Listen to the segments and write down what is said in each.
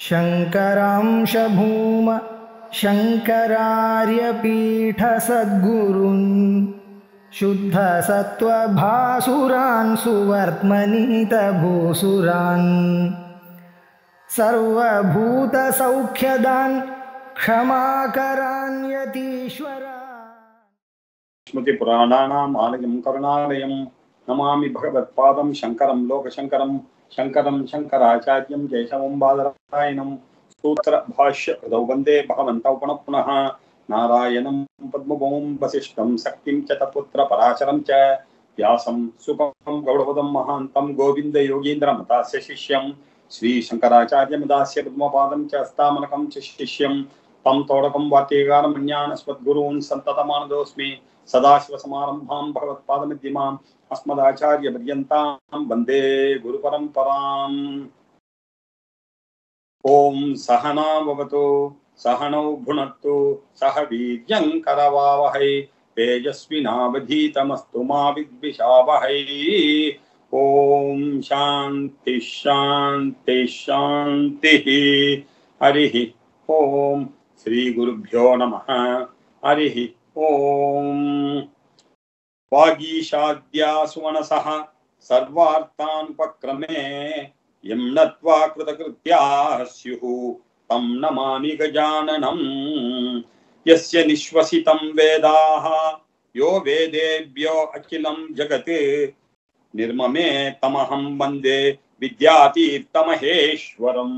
शङ्करांशभूम शङ्करार्यपीठसद्गुरुन् शुद्धसत्त्वभासुरान् सुवर्त्मनीतभूसुरान् सर्वभूतसौख्यदान् क्षमाकरान् यतीश्वरा स्मृतिपुराणानाम् आलयं करुणालयं नमामि भगवत्पादं शङ्करं लोकशङ्करं शङ्करं शङ्कराचार्यं जयशमं बादरायणं सूत्रभाष्यकृतौ वन्दे भगवन्तौ पुनः पुनः नारायणं पद्मभौं वसिष्ठं शक्तिं च तत्पुत्रपराशरं च व्यासं सुखं गौडपदं महान्तं गोविन्दयोगीन्द्रमतास्य शिष्यं श्रीशङ्कराचार्यमदास्य पद्मपादं च हस्तामनकं च शिष्यं तं तोडकं वात्येगारमन्यानस्मद्गुरून् सन्ततमानदोऽस्मि सदाशिवसमारम्भां भगवत्पादमध्यमाम् अस्मदाचार्यपर्यन्तां वन्दे गुरुपरम्पराम् ॐ सहना भवतु सहनौ भुनक्तु सह वीर्यङ्करवावहै तेजस्विनावधीतमस्तु मा विद्विषावहै ॐ शान्तिः शान्तिः शान्तिः हरिः ॐ श्रीगुरुभ्यो नमः हरिः ॐ वागीशाद्यासुमनसः सर्वार्थानुपक्रमे यं नत्वा कृतकृत्याः स्युः तं नमामि गजाननम् यस्य निःश्वसितं वेदाः यो वेदेभ्यो अखिलं जगत् निर्ममे तमहं वन्दे विद्यातीर्थमहेश्वरम्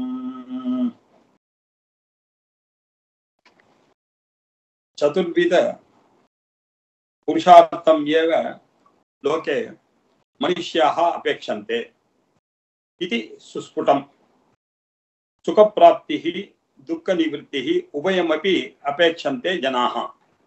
चतुर्विध पुरुषार्थम् एव लोके मनुष्याः अपेक्षन्ते इति सुस्फुटम् सुखप्राप्तिः दुःखनिवृत्तिः उभयमपि अपेक्षन्ते ஜனாக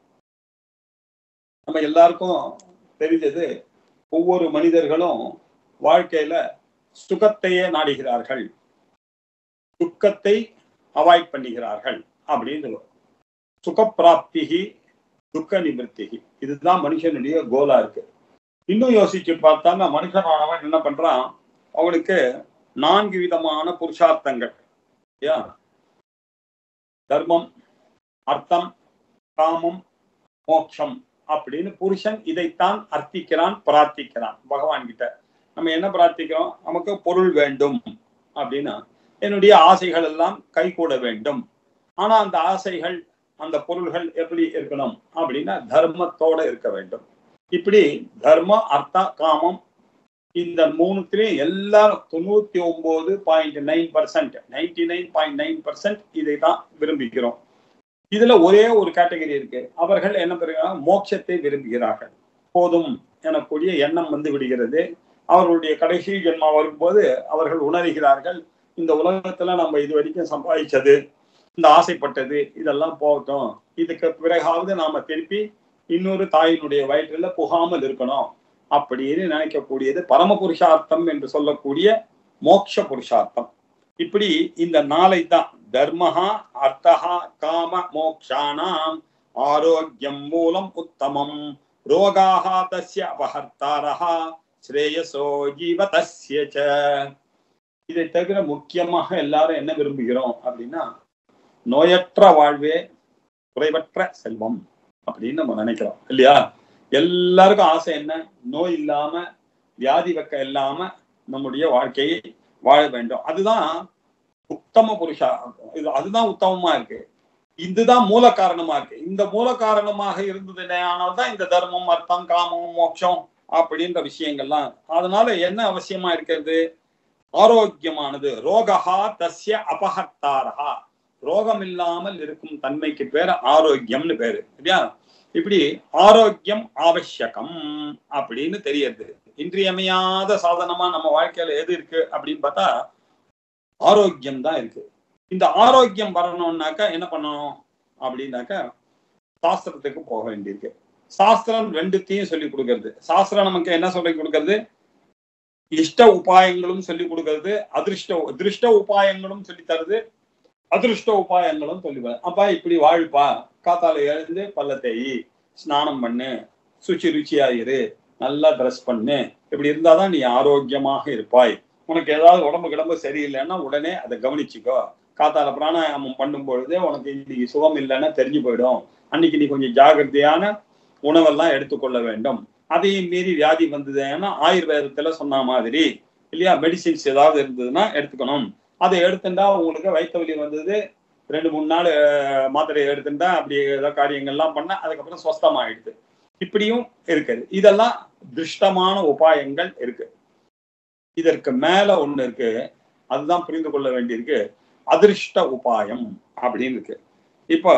நம்ம எல்லாருக்கும் தெரிஞ்சது ஒவ்வொரு மனிதர்களும் வாழ்க்கையில சுகத்தையே நாடுகிறார்கள் துக்கத்தை அவாய்ட் பண்ணுகிறார்கள் அப்படின்னு சுகப்பிராப்திகி துக்க நிவர்த்திகி இதுதான் மனுஷனுடைய கோலா இருக்கு இன்னும் யோசிச்சு பார்த்தாங்க மனுஷனானவன் என்ன பண்றான் அவனுக்கு நான்கு விதமான புருஷார்த்தங்கள் யா தர்மம் அர்த்தம் காமம் மோட்சம் அப்படின்னு புருஷன் இதைத்தான் அர்த்திக்கிறான் பிரார்த்திக்கிறான் பகவான் கிட்ட நம்ம என்ன பிரார்த்திக்கிறோம் நமக்கு பொருள் வேண்டும் அப்படின்னா என்னுடைய ஆசைகள் எல்லாம் கைகூட வேண்டும் ஆனா அந்த ஆசைகள் அந்த பொருள்கள் எப்படி இருக்கணும் அப்படின்னா தர்மத்தோட இருக்க வேண்டும் இப்படி தர்ம அர்த்த காமம் இந்த மூணுத்திலையும் எல்லாரும் தொண்ணூத்தி ஒன்பது point nine percent ninety nine point nine percent இதை தான் விரும்பிக்கிறோம் இதுல ஒரே ஒரு கேட்டகரி இருக்கு அவர்கள் என்ன பெறுகிறாங்க மோட்சத்தை விரும்புகிறார்கள் போதும் எனக்கூடிய எண்ணம் வந்து விடுகிறது அவர்களுடைய கடைசி ஜென்மா வரும்போது அவர்கள் உணர்கிறார்கள் இந்த உலகத்துல நம்ம இது வரைக்கும் சம்பாதிச்சது இந்த ஆசைப்பட்டது இதெல்லாம் போகட்டும் இதுக்கு பிறகாவது நாம திருப்பி இன்னொரு தாயினுடைய வயிற்றுல புகாமல் இருக்கணும் அப்படின்னு நினைக்கக்கூடியது பரம புருஷார்த்தம் என்று சொல்லக்கூடிய மோட்ச புருஷார்த்தம் இப்படி இந்த நாளை தான் தர்மஹா அர்த்தஹா காம மோக்ஷானாம் ஆரோக்கியம் மூலம் உத்தமம் ரோகாஹா தஸ்ய அபஹர்த்தாரஹா ஸ்ரேயசோ ஜீவதஸ்ய ச இதை தவிர முக்கியமாக எல்லாரும் என்ன விரும்புகிறோம் அப்படின்னா நோயற்ற வாழ்வே குறைவற்ற செல்வம் அப்படின்னு நம்ம நினைக்கிறோம் இல்லையா எல்லாருக்கும் ஆசை என்ன நோய் இல்லாம வியாதி வெக்க இல்லாம நம்முடைய வாழ்க்கையை வாழ வேண்டும் அதுதான் உத்தம புருஷா இது அதுதான் உத்தமமா இருக்கு இதுதான் மூல காரணமா இருக்கு இந்த மூல காரணமாக இருந்தது ஆனால் தான் இந்த தர்மம் அர்த்தம் காமம் மோட்சம் அப்படின்ற விஷயங்கள்லாம் அதனால என்ன அவசியமா இருக்கிறது ஆரோக்கியமானது ரோகஹா தஸ்ய அபஹர்த்தாரஹா ரோகம் இல்லாமல் இருக்கும் தன்மைக்கு பேர் ஆரோக்கியம்னு பேரு சரியா இப்படி ஆரோக்கியம் ஆவசியகம் அப்படின்னு தெரியுது இன்றியமையாத சாதனமா நம்ம வாழ்க்கையில எது இருக்கு அப்படின்னு பார்த்தா ஆரோக்கியம் தான் இருக்கு இந்த ஆரோக்கியம் வரணும்னாக்கா என்ன பண்ணணும் அப்படின்னாக்கா சாஸ்திரத்துக்கு போக வேண்டியிருக்கு சாஸ்திரம் ரெண்டுத்தையும் சொல்லி கொடுக்கறது சாஸ்திரம் நமக்கு என்ன சொல்லி கொடுக்கறது இஷ்ட உபாயங்களும் சொல்லி கொடுக்கறது அதிர்ஷ்ட திருஷ்ட உபாயங்களும் சொல்லி தருது அதிருஷ்ட உபாயங்களும் சொல்லி அப்பா இப்படி வாழ்ப்பா காத்தால எழுந்து பல்ல தேயி ஸ்நானம் பண்ணு சுச்சி ருச்சியா இரு நல்லா ட்ரெஸ் பண்ணு இப்படி இருந்தாதான் நீ ஆரோக்கியமாக இருப்பாய் உனக்கு ஏதாவது உடம்பு கிடம்பு சரியில்லைன்னா உடனே அதை கவனிச்சுக்கோ காத்தால பிராணாயாமம் பண்ணும் பொழுதே உனக்கு இன்னைக்கு சுகம் இல்லைன்னா தெரிஞ்சு போயிடும் அன்னைக்கு நீ கொஞ்சம் ஜாகிரதையான உணவெல்லாம் எடுத்துக்கொள்ள வேண்டும் அதையும் மீறி வியாதி வந்ததுன்னா ஆயுர்வேதத்துல சொன்ன மாதிரி இல்லையா மெடிசின்ஸ் ஏதாவது இருந்ததுன்னா எடுத்துக்கணும் அதை எடுத்துட்டா உங்களுக்கு வயிற்று வலி வந்தது ரெண்டு மூணு நாள் அஹ், மாத்திரையை எடுத்துட்டா அப்படி ஏதோ காரியங்கள்லாம் பண்ண அதுக்கப்புறம் சொஸ்தமாயிடுது இப்படியும் இருக்குது இதெல்லாம் திருஷ்டமான உபாயங்கள் இருக்கு இதற்கு மேல ஒண்ணு இருக்கு அதுதான் புரிந்து கொள்ள வேண்டியிருக்கு அதிர்ஷ்ட உபாயம் அப்படின்னு இருக்கு இப்போ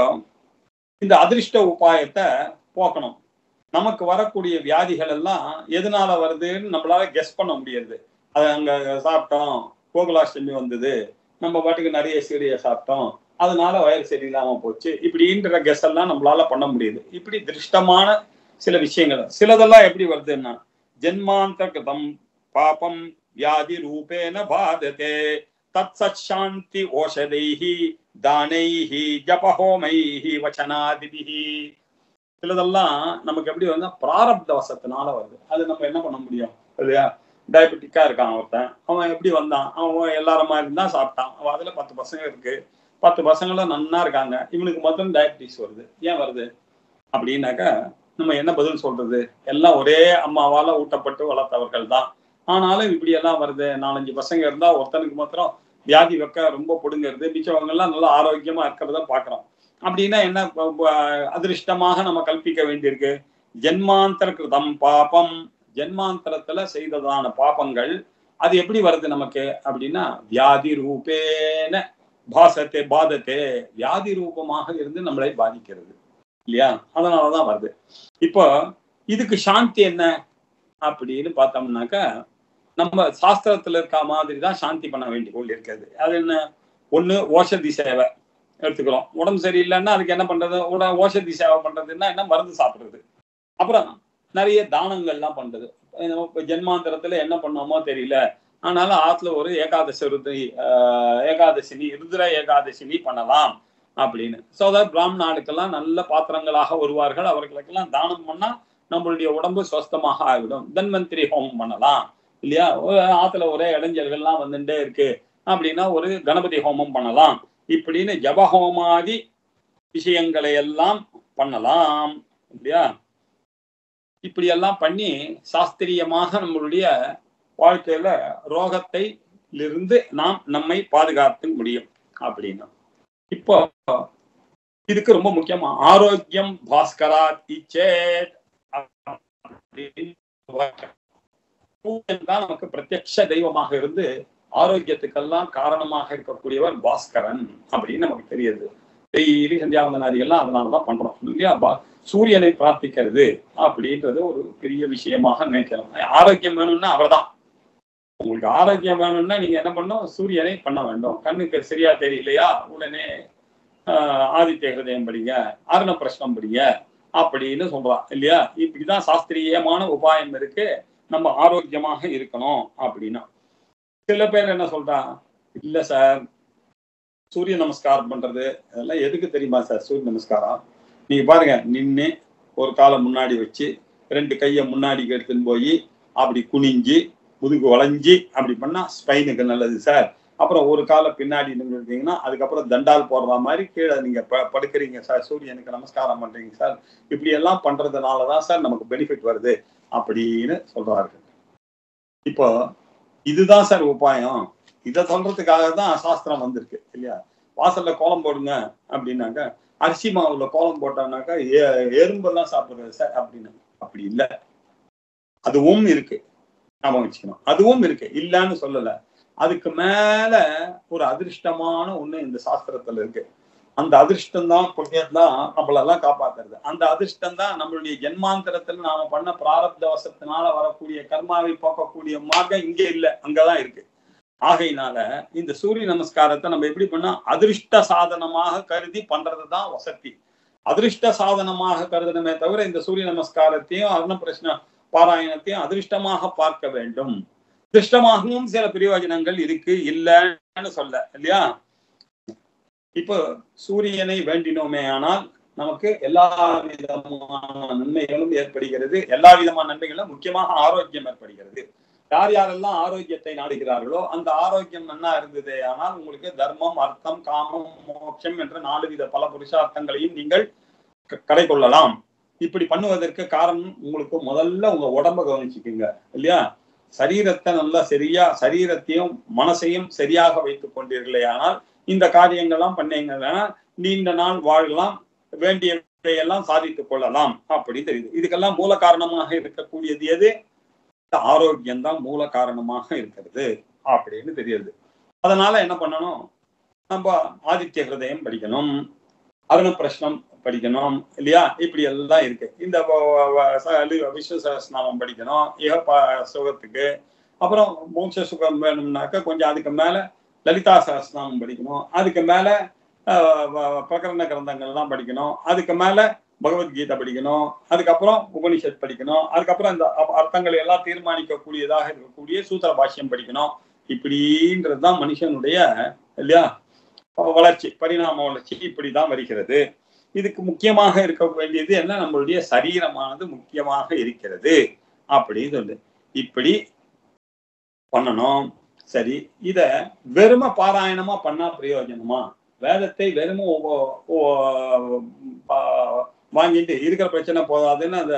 இந்த அதிர்ஷ்ட உபாயத்தை போக்கணும் நமக்கு வரக்கூடிய வியாதிகள் எல்லாம் எதனால வருதுன்னு நம்மளால கெஸ் பண்ண முடியாது அது அங்க சாப்பிட்டோம் கோகுலாஷ்டமி வந்தது நம்ம பாட்டுக்கு நிறைய சீடையை சாப்பிட்டோம் அதனால வயிறு சரியில்லாம போச்சு இப்படின்ற கெஸ் எல்லாம் நம்மளால பண்ண முடியுது இப்படி திருஷ்டமான சில விஷயங்கள் சிலதெல்லாம் எப்படி வருதுன்னா ஜென்மாந்தர்கதம் பாபம் வியாதி ரூபேன பாததே தத் சச்சாந்தி ஓஷதைஹி தானைஹி ஜபஹோமைஹி வச்சனாதிபிஹி சிலதெல்லாம் நமக்கு எப்படி வந்து பிராரப்த வசத்தினால வருது அது நம்ம என்ன பண்ண முடியும் இல்லையா டயபெட்டிக்கா இருக்கான் ஒருத்தன் அவன் எப்படி வந்தான் அவன் எல்லாரும் மாதிரி தான் சாப்பிட்டான் அவன் அதுல பத்து பசங்க இருக்கு பத்து பசங்களும் நன்னா இருக்காங்க இவனுக்கு மட்டும் டயபிட்டிஸ் வருது ஏன் வருது அப்படின்னாக்கா நம்ம என்ன பதில் சொல்றது எல்லாம் ஒரே அம்மாவால ஊட்டப்பட்டு வளர்த்தவர்கள் தான் ஆனாலும் இப்படி எல்லாம் வருது நாலஞ்சு பசங்க இருந்தா ஒருத்தனுக்கு மாத்திரம் வியாதி வைக்க ரொம்ப பிடுங்கிறது மிச்சவங்க எல்லாம் நல்லா ஆரோக்கியமா இருக்கிறத பாக்குறோம் அப்படின்னா என்ன ப- ப- அதிர்ஷ்டமாக நம்ம கல்பிக்க வேண்டியிருக்கு ஜென்மாந்தர கிருதம் பாபம் ஜென்மாந்தரத்துல செய்ததான பாபங்கள் அது எப்படி வருது நமக்கு அப்படின்னா வியாதி ரூபேன பாசத்தே பாதத்தே வியாதி ரூபமாக இருந்து நம்மளை பாதிக்கிறது இல்லையா அதனாலதான் வருது இப்போ இதுக்கு சாந்தி என்ன அப்படின்னு பார்த்தோம்னாக்கா நம்ம சாஸ்திரத்துல இருக்க மாதிரி தான் சாந்தி பண்ண வேண்டிய கொண்டு இருக்கிறது அது என்ன ஒண்ணு ஓஷதி சேவை எடுத்துக்கிறோம் உடம்பு சரியில்லைன்னா அதுக்கு என்ன பண்றது உட ஓஷதி சேவை பண்றதுன்னா என்ன மருந்து சாப்பிடுறது அப்புறம் நிறைய தானங்கள்லாம் பண்றது நம்ம இப்ப ஜென்மாந்தரத்துல என்ன பண்ணோமோ தெரியல ஆனாலும் ஆத்துல ஒரு ஏகாதசி ருத்ரி ஆஹ் ஏகாதசினி ருத்ர ஏகாதசினி பண்ணலாம் அப்படின்னு சோ அதாவது பிராமணாளுக்கெல்லாம் நல்ல பாத்திரங்களாக வருவார்கள் அவர்களுக்கெல்லாம் தானம் பண்ணா நம்மளுடைய உடம்பு சுவஸ்தமாக ஆகிடும் தன்வந்திரி ஹோமம் பண்ணலாம் இல்லையா ஒரு ஆத்துல ஒரே இடைஞ்சல்கள்லாம் வந்துட்டே இருக்கு அப்படின்னா ஒரு கணபதி ஹோமம் பண்ணலாம் இப்படின்னு ஜபஹோமாதி விஷயங்களை எல்லாம் பண்ணலாம் இல்லையா இப்படி எல்லாம் பண்ணி சாஸ்திரியமாக நம்மளுடைய வாழ்க்கையில ரோகத்தை இருந்து நாம் நம்மை பாதுகாத்து முடியும் அப்படின்னா இப்போ இதுக்கு ரொம்ப முக்கியமா ஆரோக்கியம் பாஸ்கரா இச்சேத் சூரியன் தான் நமக்கு பிரத்யக்ஷ தெய்வமாக இருந்து ஆரோக்கியத்துக்கெல்லாம் காரணமாக இருக்கக்கூடியவர் பாஸ்கரன் அப்படின்னு நமக்கு தெரியுது டெய்லி சந்தியாவந்தனாதிகள்லாம் அதனாலதான் பண்றோம் இல்லையா பா- சூரியனை பிரார்த்திக்கிறது அப்படின்றது ஒரு பெரிய விஷயமாக நினைக்கிறோம் ஆரோக்கியம் வேணும்னா அவர்தான் உங்களுக்கு ஆரோக்கியம் வேணும்னா நீங்க என்ன பண்ணணும் சூரியனை பண்ண வேண்டும் கண்ணுக்கு சரியா தெரியலையா உடனே ஆஹ், ஆதித்ய ஹிருதயம் படிங்க அருண பிரஷ்னம் படிங்க அப்படின்னு சொல்றான் இல்லையா இப்படிதான் சாஸ்திரியமான உபாயம் இருக்கு நம்ம ஆரோக்கியமாக இருக்கணும் அப்படின்னா சில பேர் என்ன சொல்றான் இல்ல சார் சூரிய நமஸ்காரம் பண்றது அதெல்லாம் எதுக்கு தெரியுமா சார் சூரிய நமஸ்காரம் நீங்க பாருங்க நின்னு ஒரு காலை முன்னாடி வச்சு ரெண்டு கையை முன்னாடி எடுத்துன்னு போய் அப்படி குனிஞ்சு முதுகு வளைஞ்சி அப்படி பண்ணா ஸ்பைனுக்கு நல்லது சார் அப்புறம் ஒரு காலை பின்னாடி நின்றுட்டீங்கன்னா அதுக்கப்புறம் தண்டால் போடுற மாதிரி கீழே நீங்க ப- படுக்கிறீங்க சார் சூரியனுக்கு நமஸ்காரம் பண்றீங்க சார் இப்படி எல்லாம் பண்றதுனாலதான் சார் நமக்கு பெனிஃபிட் வருது அப்படின்னு சொல்றார்கள் இப்போ இதுதான் சார் உபாயம் இதை சொல்றதுக்காக தான் சாஸ்திரம் வந்திருக்கு இல்லையா வாசல்ல கோலம் போடுங்க அப்படின்னாக்க அரிசி மாவுல கோலம் போட்டோம்னாக்கா ஏ- எறும்பெல்லாம் சாப்பிடுறது சார் அப்படின்னு அப்படி இல்லை அதுவும் இருக்கு நாம வச்சுக்கணும் அதுவும் இருக்கு இல்லைன்னு சொல்லல அதுக்கு மேல ஒரு அதிர்ஷ்டமான ஒண்ணு இந்த சாஸ்திரத்துல இருக்கு அந்த அதிர்ஷ்டம் தான் புண்ணியம் தான் நம்மளெல்லாம் காப்பாத்துறது அந்த அதிர்ஷ்டம் தான் நம்மளுடைய ஜென்மாந்தரத்துல நாம பண்ண பிராரப்த வசத்தினால வரக்கூடிய கர்மாவை போக்கக்கூடிய மார்க்கம் இங்க இல்ல அங்கதான் இருக்கு ஆகையினால இந்த சூரிய நமஸ்காரத்தை நம்ம எப்படி பண்ணா அதிர்ஷ்ட சாதனமாக கருதி பண்றதுதான் வசதி அதிர்ஷ்ட சாதனமாக கருதணுமே தவிர இந்த சூரிய நமஸ்காரத்தையும் அருண பிரஷ்ன பாராயணத்தையும் அதிர்ஷ்டமாக பார்க்க வேண்டும் அதிர்ஷ்டமாகவும் சில பிரயோஜனங்கள் இருக்கு இல்லைன்னு சொல்ல இல்லையா இப்போ சூரியனை வேண்டினோமே ஆனால் நமக்கு எல்லா விதமான நன்மைகளும் ஏற்படுகிறது எல்லா விதமான நன்மைகளும் முக்கியமாக ஆரோக்கியம் ஏற்படுகிறது யார் யாரெல்லாம் ஆரோக்கியத்தை நாடுகிறார்களோ அந்த ஆரோக்கியம் என்ன இருந்தது ஆனால் உங்களுக்கு தர்மம் அர்த்தம் காமம் மோட்சம் என்ற நாலு வித பல புருஷார்த்தங்களையும் நீங்கள் க- கடை கொள்ளலாம் இப்படி பண்ணுவதற்கு காரணம் உங்களுக்கு முதல்ல உங்க உடம்ப கவனிச்சுக்குங்க இல்லையா சரீரத்தை நல்லா சரியா சரீரத்தையும் மனசையும் சரியாக வைத்துக் கொண்டீர்களே ஆனால் இந்த காரியங்கள்லாம் பண்ணீங்கன்னா நீண்ட நாள் வாழலாம் வேண்டியவையெல்லாம் சாதித்துக் கொள்ளலாம் அப்படி தெரியுது இதுக்கெல்லாம் மூல காரணமாக இருக்கக்கூடியது எது இந்த ஆரோக்கியம் தான் மூல காரணமாக இருக்கிறது அப்படின்னு தெரியுது அதனால என்ன பண்ணணும் நம்ம ஆதித்ய ஹிருதயம் படிக்கணும் அருண பிரஷ்னம் படிக்கணும் இல்லையா இப்படி எல்லாம் இருக்கு இந்த வ- வ- வ- ச- லி- விஸ்வ சகஸ்ரநாமம் படிக்கணும் இக ப- சுகத்துக்கு அப்புறம் மோட்ச சுகம் வேணும்னாக்க கொஞ்சம் அதுக்கு மேல லலிதா சகஸ்ரநாமம் படிக்கணும் அதுக்கு மேல ஆஹ், வ- பிரகரண கிரந்தங்கள்லாம் படிக்கணும் அதுக்கு மேல பகவத்கீதை படிக்கணும் அதுக்கப்புறம் உபனிஷத் படிக்கணும் அதுக்கப்புறம் இந்த அ- அர்த்தங்களை எல்லாம் தீர்மானிக்கக்கூடியதாக இருக்கக்கூடிய சூத்திர பாஷ்யம் படிக்கணும் இப்படின்றதுதான் மனுஷனுடைய இல்லையா வளர்ச்சி பரிணாம வளர்ச்சி இப்படிதான் வருகிறது இதுக்கு முக்கியமாக இருக்க வேண்டியது என்ன நம்மளுடைய சரீரமானது முக்கியமாக இருக்கிறது அப்படின்னு சொல்லு இப்படி பண்ணணும் சரி இத வெறும பாராயணமா பண்ணா பிரயோஜனமா வேதத்தை வெறும ஒ- ஒ- பா- வாங்கிட்டு இருக்கிற பிரச்சனை போதாதுன்னு அந்த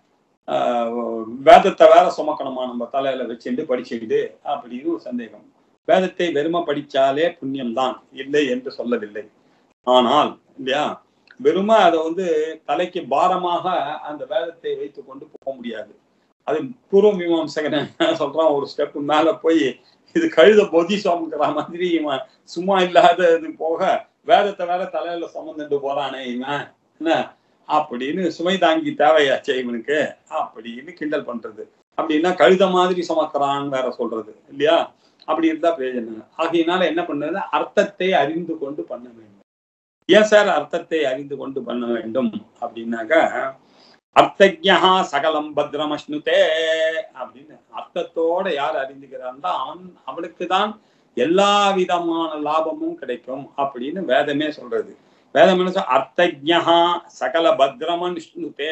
ஆஹ், வேதத்தை வேற சுமக்கணுமா நம்ம தலையில வச்சுட்டு படிச்சுக்கிட்டு அப்படின்னு ஒரு சந்தேகம் வேதத்தை வெறும படிச்சாலே புண்ணியம்தான் இல்லை என்று சொல்லவில்லை ஆனால் இல்லையா வெறும அதை வந்து தலைக்கு பாரமாக அந்த வேதத்தை வைத்துக் கொண்டு போக முடியாது அது பூர்வ மீமாம்சகன் என்ன சொல்றான் ஒரு ஸ்டெப் மேல போய் இது கழுத பொதி சுமக்கிற மாதிரி இவன் சும்மா இல்லாத இது போக வேதத்தை வேற தலையில சுமந்துட்டு போறானே இவன் என்ன அப்படின்னு சுமை தாங்கி தேவையாச்சே இவனுக்கு அப்படின்னு கிண்டல் பண்றது அப்படின்னா கழுத மாதிரி சுமக்கிறான்னு வேற சொல்றது இல்லையா அப்படி இருந்தா பிரயோஜனம் இல்லை. ஆகையினால என்ன பண்றது அர்த்தத்தை அறிந்து கொண்டு பண்ண வேண்டும் ஏன் சார் அர்த்தத்தை அறிந்து கொண்டு பண்ண வேண்டும் அப்படின்னாக்க அர்த்தஜா சகலம் பத்ரமஷ்ணுதே அப்படின்னு அர்த்தத்தோட யார் அறிந்துகிறான் அவன் அவனுக்கு தான் எல்லா விதமான லாபமும் கிடைக்கும் அப்படின்னு வேதமே சொல்றது வேதம் என்ன சொல்ற அர்த்தஜா சகல பத்ரமஷ்ணுதே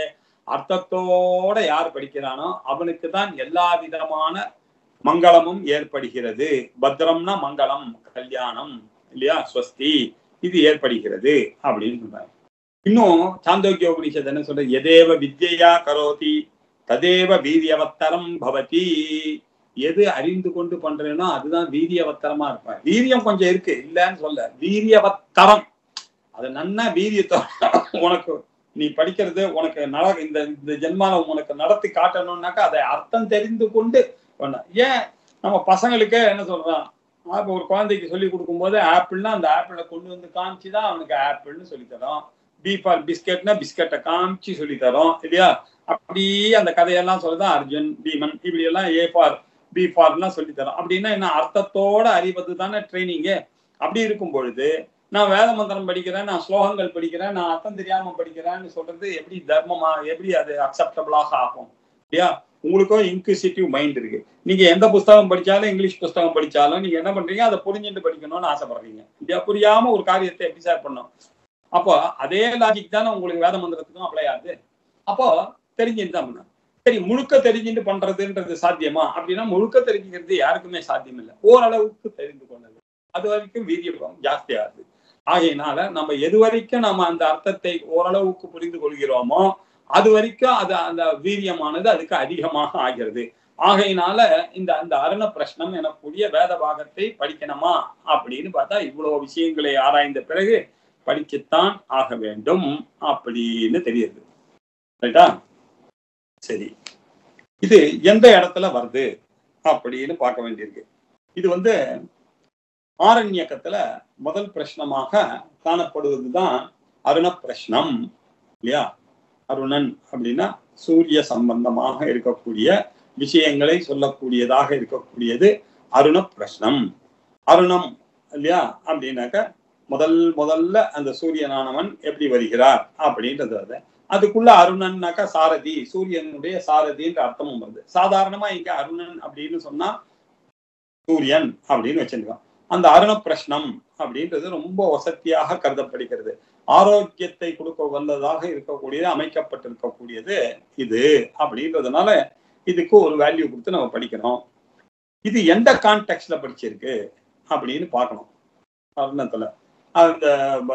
அர்த்தத்தோட யார் படிக்கிறானோ அவனுக்கு தான் எல்லா விதமான மங்களமும் ஏற்படுகிறது பத்ரம்னா மங்களம் கல்யாணம் இல்லையா ஸ்வஸ்தி இது ஏற்படுகிறது அப்படின்னு சொல்றாங்க இன்னும் சாந்தோக்கிய உபனிஷத் என்ன சொல்ற எதேவ வித்யா கரோதி ததேவ வீரியவத்தரம் பவதி எது அறிந்து கொண்டு பண்றேனோ அதுதான் வீரியவத்தரமா இருப்பேன் வீரியம் கொஞ்சம் இருக்கு இல்லைன்னு சொல்ல வீரியவத்தரம் அது நன்னா வீரியத்தோட உனக்கு நீ படிக்கிறது உனக்கு நட இந்த இந்த ஜென்மால உனக்கு நடத்தி காட்டணும்னாக்கா அதை அர்த்தம் தெரிந்து கொண்டு பண்ண ஏன் நம்ம பசங்களுக்கு என்ன சொல்றான் அப்ப ஒரு குழந்தைக்கு சொல்லி கொடுக்கும்போது ஆப்பிள்னா அந்த ஆப்பிளை கொண்டு வந்து காமிச்சு தான் அவனுக்கு ஆப்பிள்னு சொல்லி தரோம் பி ஃபார் பிஸ்கெட்னா பிஸ்கெட்டை காமிச்சு சொல்லி தரோம் இல்லையா அப்படியே அந்த கதையெல்லாம் சொல்லுதான் அர்ஜுன் பீமன் இப்படி எல்லாம் ஏ ஃபார் பி ஃபார்லாம் சொல்லி தரோம் அப்படின்னா என்ன அர்த்தத்தோட அறிவது தானே ட்ரைனிங்கு அப்படி இருக்கும் பொழுது நான் வேத மந்திரம் படிக்கிறேன் நான் ஸ்லோகங்கள் படிக்கிறேன் நான் அர்த்தம் தெரியாம படிக்கிறேன்னு சொல்றது எப்படி தர்மமா எப்படி அது அக்செப்டபிளாக ஆகும் இல்லையா உங்களுக்கும் இன்க்விசிட்டிவ் மைண்ட் இருக்கு நீங்க எந்த புஸ்தகம் படிச்சாலும் இங்கிலீஷ் புஸ்தகம் படிச்சாலும் நீங்க என்ன பண்றீங்க அதை புரிஞ்சுட்டு படிக்கணும்னு ஆசைப்படுறீங்க இல்லையா புரியாம ஒரு காரியத்தை எப்படி சார் பண்ணும் அப்போ அதே லாஜிக் தானே உங்களுக்கு வேத மந்திரத்துக்கும் அப்ளை ஆகுது அப்போ தெரிஞ்சுட்டு தான் பண்ணணும் சரி முழுக்க தெரிஞ்சுட்டு பண்றதுன்றது சாத்தியமா அப்படின்னா முழுக்க தெரிஞ்சுக்கிறது யாருக்குமே சாத்தியம் இல்லை ஓரளவுக்கு தெரிந்து கொண்டது அது வரைக்கும் வீரியம் ஜாஸ்தியாகுது ஆகையினால நம்ம எது வரைக்கும் நம்ம அந்த அர்த்தத்தை ஓரளவுக்கு புரிந்து கொள்கிறோமோ அது வரைக்கும் அது அந்த வீரியமானது அதுக்கு அதிகமாக ஆகிறது ஆகையினால இந்த அந்த அருண பிரஷ்னம் எனக்கூடிய வேத பாகத்தை படிக்கணுமா அப்படின்னு பார்த்தா இவ்வளவு விஷயங்களை ஆராய்ந்த பிறகு படிச்சுத்தான் ஆக வேண்டும் அப்படின்னு தெரியுது ரைட்டா சரி இது எந்த இடத்துல வருது அப்படின்னு பார்க்க வேண்டியிருக்கு இது வந்து ஆரண்யக்கத்துல முதல் பிரश्னமாக காணப்படுவதுதான் அருண பிரஷ்னம் இல்லையா அருணன் அப்படின்னா சூரிய சம்பந்தமாக இருக்கக்கூடிய விஷயங்களை சொல்லக்கூடியதாக இருக்கக்கூடியது அருண பிரஷ்னம் அருணம் இல்லையா அப்படின்னாக்க முதல் முதல்ல அந்த சூரியனானவன் எப்படி வருகிறார் அப்படின்றது வருது அதுக்குள்ள அருணன்னாக்கா சாரதி சூரியனுடைய சாரதின்ற அர்த்தமும் வருது சாதாரணமா இங்க அருணன் அப்படின்னு சொன்னா சூரியன் அப்படின்னு வச்சிருக்கோம் அந்த அருண பிரஷ்னம் அப்படின்றது ரொம்ப வசதியாக கருதப்படுகிறது ஆரோக்கியத்தை கொடுக்க வல்லதாக இருக்கக்கூடியது அமைக்கப்பட்டிருக்கக்கூடியது இது அப்படின்றதுனால இதுக்கு ஒரு வேல்யூ கொடுத்து நம்ம படிக்கணும் இது எந்த கான்டெக்ட்ல படிச்சிருக்கு அப்படின்னு பார்க்கணும் அருணத்துல அந்த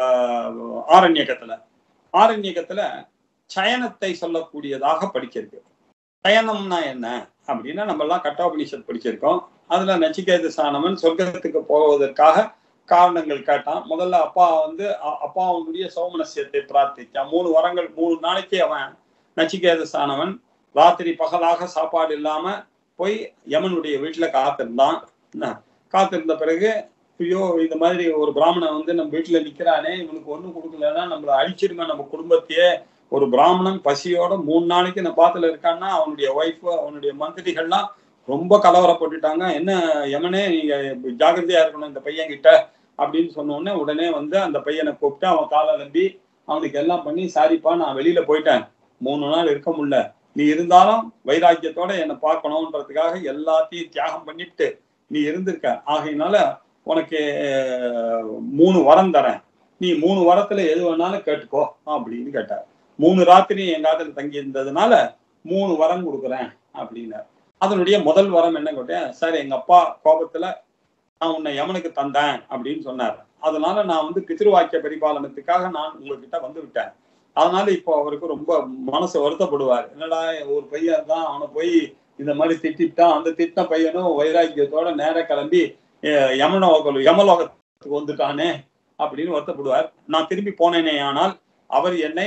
ப- ஆரண்யகத்துல ஆரண்யகத்துல சயனத்தை சொல்லக்கூடியதாக படிச்சிருக்கு சயனம்னா என்ன அப்படின்னா நம்ம எல்லாம் கட்டோபனிஷத் படிச்சிருக்கோம் அதுல நச்சிகேத சாணவன் சொர்க்கத்துக்கு போவதற்காக காரணங்கள் கேட்டான் முதல்ல அப்பா வந்து அ- அப்பா அவனுடைய சௌமனசியத்தை பிரார்த்திச்சான் மூணு வரங்கள் மூணு நாளைக்கு அவன் நச்சிகேத சாணவன் ராத்திரி பகலாக சாப்பாடு இல்லாம போய் யமனுடைய வீட்டுல காத்திருந்தான் என்ன, காத்திருந்த பிறகு ஐயோ இந்த மாதிரி ஒரு பிராமணன் வந்து நம்ம வீட்டுல நிக்கிறானே இவனுக்கு ஒண்ணும் கொடுக்கலன்னா நம்மள அழிச்சிருமே நம்ம குடும்பத்தையே ஒரு பிராமணன் பசியோட மூணு நாளைக்கு இந்த பாத்துல இருக்கான்னா அவனுடைய ஒய்ஃப் அவனுடைய மந்திரிகள்லாம் ரொம்ப கலவரப்பட்டுட்டாங்க என்ன யமனே நீங்க ஜாகிரதையா இருக்கணும் இந்த பையன் கிட்ட அப்படின்னு சொன்ன உடனே உடனே வந்து அந்த பையனை கூப்பிட்டு அவன் காலை நம்பி அவனுக்கு எல்லாம் பண்ணி சாரிப்பா நான் வெளியில போயிட்டேன் மூணு நாள் இருக்க முடியல நீ இருந்தாலும் வைராக்கியத்தோட என்னை பார்க்கணுன்றதுக்காக எல்லாத்தையும் தியாகம் பண்ணிட்டு நீ இருந்திருக்க ஆகையினால உனக்கு அஹ், மூணு வரம் தரேன் நீ மூணு வரத்துல எது வேணாலும் கேட்டுக்கோ அப்படின்னு கேட்டார் மூணு ராத்திரி என் காதல தங்கி இருந்ததுனால மூணு வரம் கொடுக்குறேன் அப்படின்னார் அதனுடைய முதல் வரம் என்ன கேட்டேன் சார் எங்க அப்பா கோபத்துல நான் உன்னை யமனுக்கு தந்தேன் அப்படின்னு சொன்னார் அதனால நான் வந்து பித்ருவாக்கிய பரிபாலனத்துக்காக நான் உங்ககிட்ட வந்து விட்டேன் அதனால இப்போ அவருக்கு ரொம்ப மனசு வருத்தப்படுவார் என்னடா ஒரு பையன் தான் அவனை போய் இந்த மாதிரி திட்டிட்டான் அந்த திட்ட பையனும் வைராக்கியத்தோட நேர கிளம்பி அஹ், யமனோக யமலோகத்துக்கு வந்துட்டானே அப்படின்னு வருத்தப்படுவார் நான் திரும்பி போனேனே ஆனால் அவர் என்னை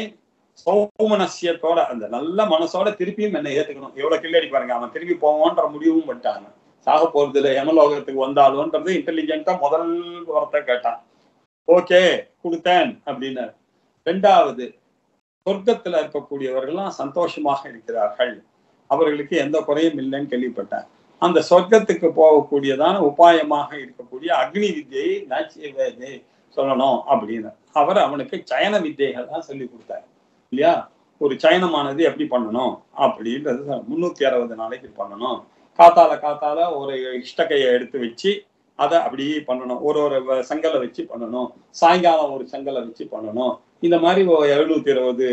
சௌமனசியத்தோட அந்த நல்ல மனசோட திருப்பியும் என்னை ஏத்துக்கணும் எவ்வளவு கில்லடி பாருங்க அவன் திரும்பி போவான்ற முடிவும் பண்ணிட்டாங்க சாக போறது இல்லை யமலோகத்துக்கு வந்தாலும்ன்றது இன்டெலிஜென்ட்டா முதல் வார்த்தை கேட்டான் ஓகே கொடுத்தேன் அப்படின்னாரு ரெண்டாவது சொர்க்கத்துல இருக்கக்கூடியவர்கள்லாம் சந்தோஷமாக இருக்கிறார்கள் அவர்களுக்கு எந்த குறையும் இல்லைன்னு கேள்விப்பட்டேன் அந்த சொர்க்கத்துக்கு போகக்கூடியதான உபாயமாக இருக்கக்கூடிய அக்னி வித்தியை நாச்சிய சொல்லணும் அப்படின்னு அவர் அவனுக்கு சயன வித்தைகள் தான் சொல்லி கொடுத்தார் இல்லையா ஒரு சயனமானது எப்படி பண்ணணும் அப்படின்றது முன்னூத்தி அறுபது நாளைக்கு பண்ணணும் காத்தால காத்தால ஒரு இஷ்டக்கையை எடுத்து வச்சு அதை அப்படியே பண்ணணும் ஒரு ஒரு வ- செங்கலை வச்சு பண்ணணும் சாயங்காலம் ஒரு செங்கலை வச்சு பண்ணணும் இந்த மாதிரி எழுநூத்தி இருபது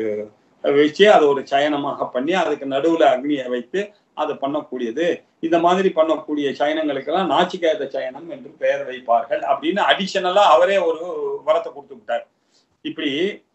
வச்சு அதை ஒரு சயனமாக பண்ணி அதுக்கு நடுவுல அக்னியை வைத்து அதை பண்ணக்கூடியது இந்த மாதிரி பண்ணக்கூடிய சயனங்களுக்கெல்லாம் நாச்சிகேத சயனம் என்று பெயர் வைப்பார்கள் அப்படின்னு அடிஷனலா அவரே ஒரு வரத்தை கொடுத்து விட்டார் இப்படி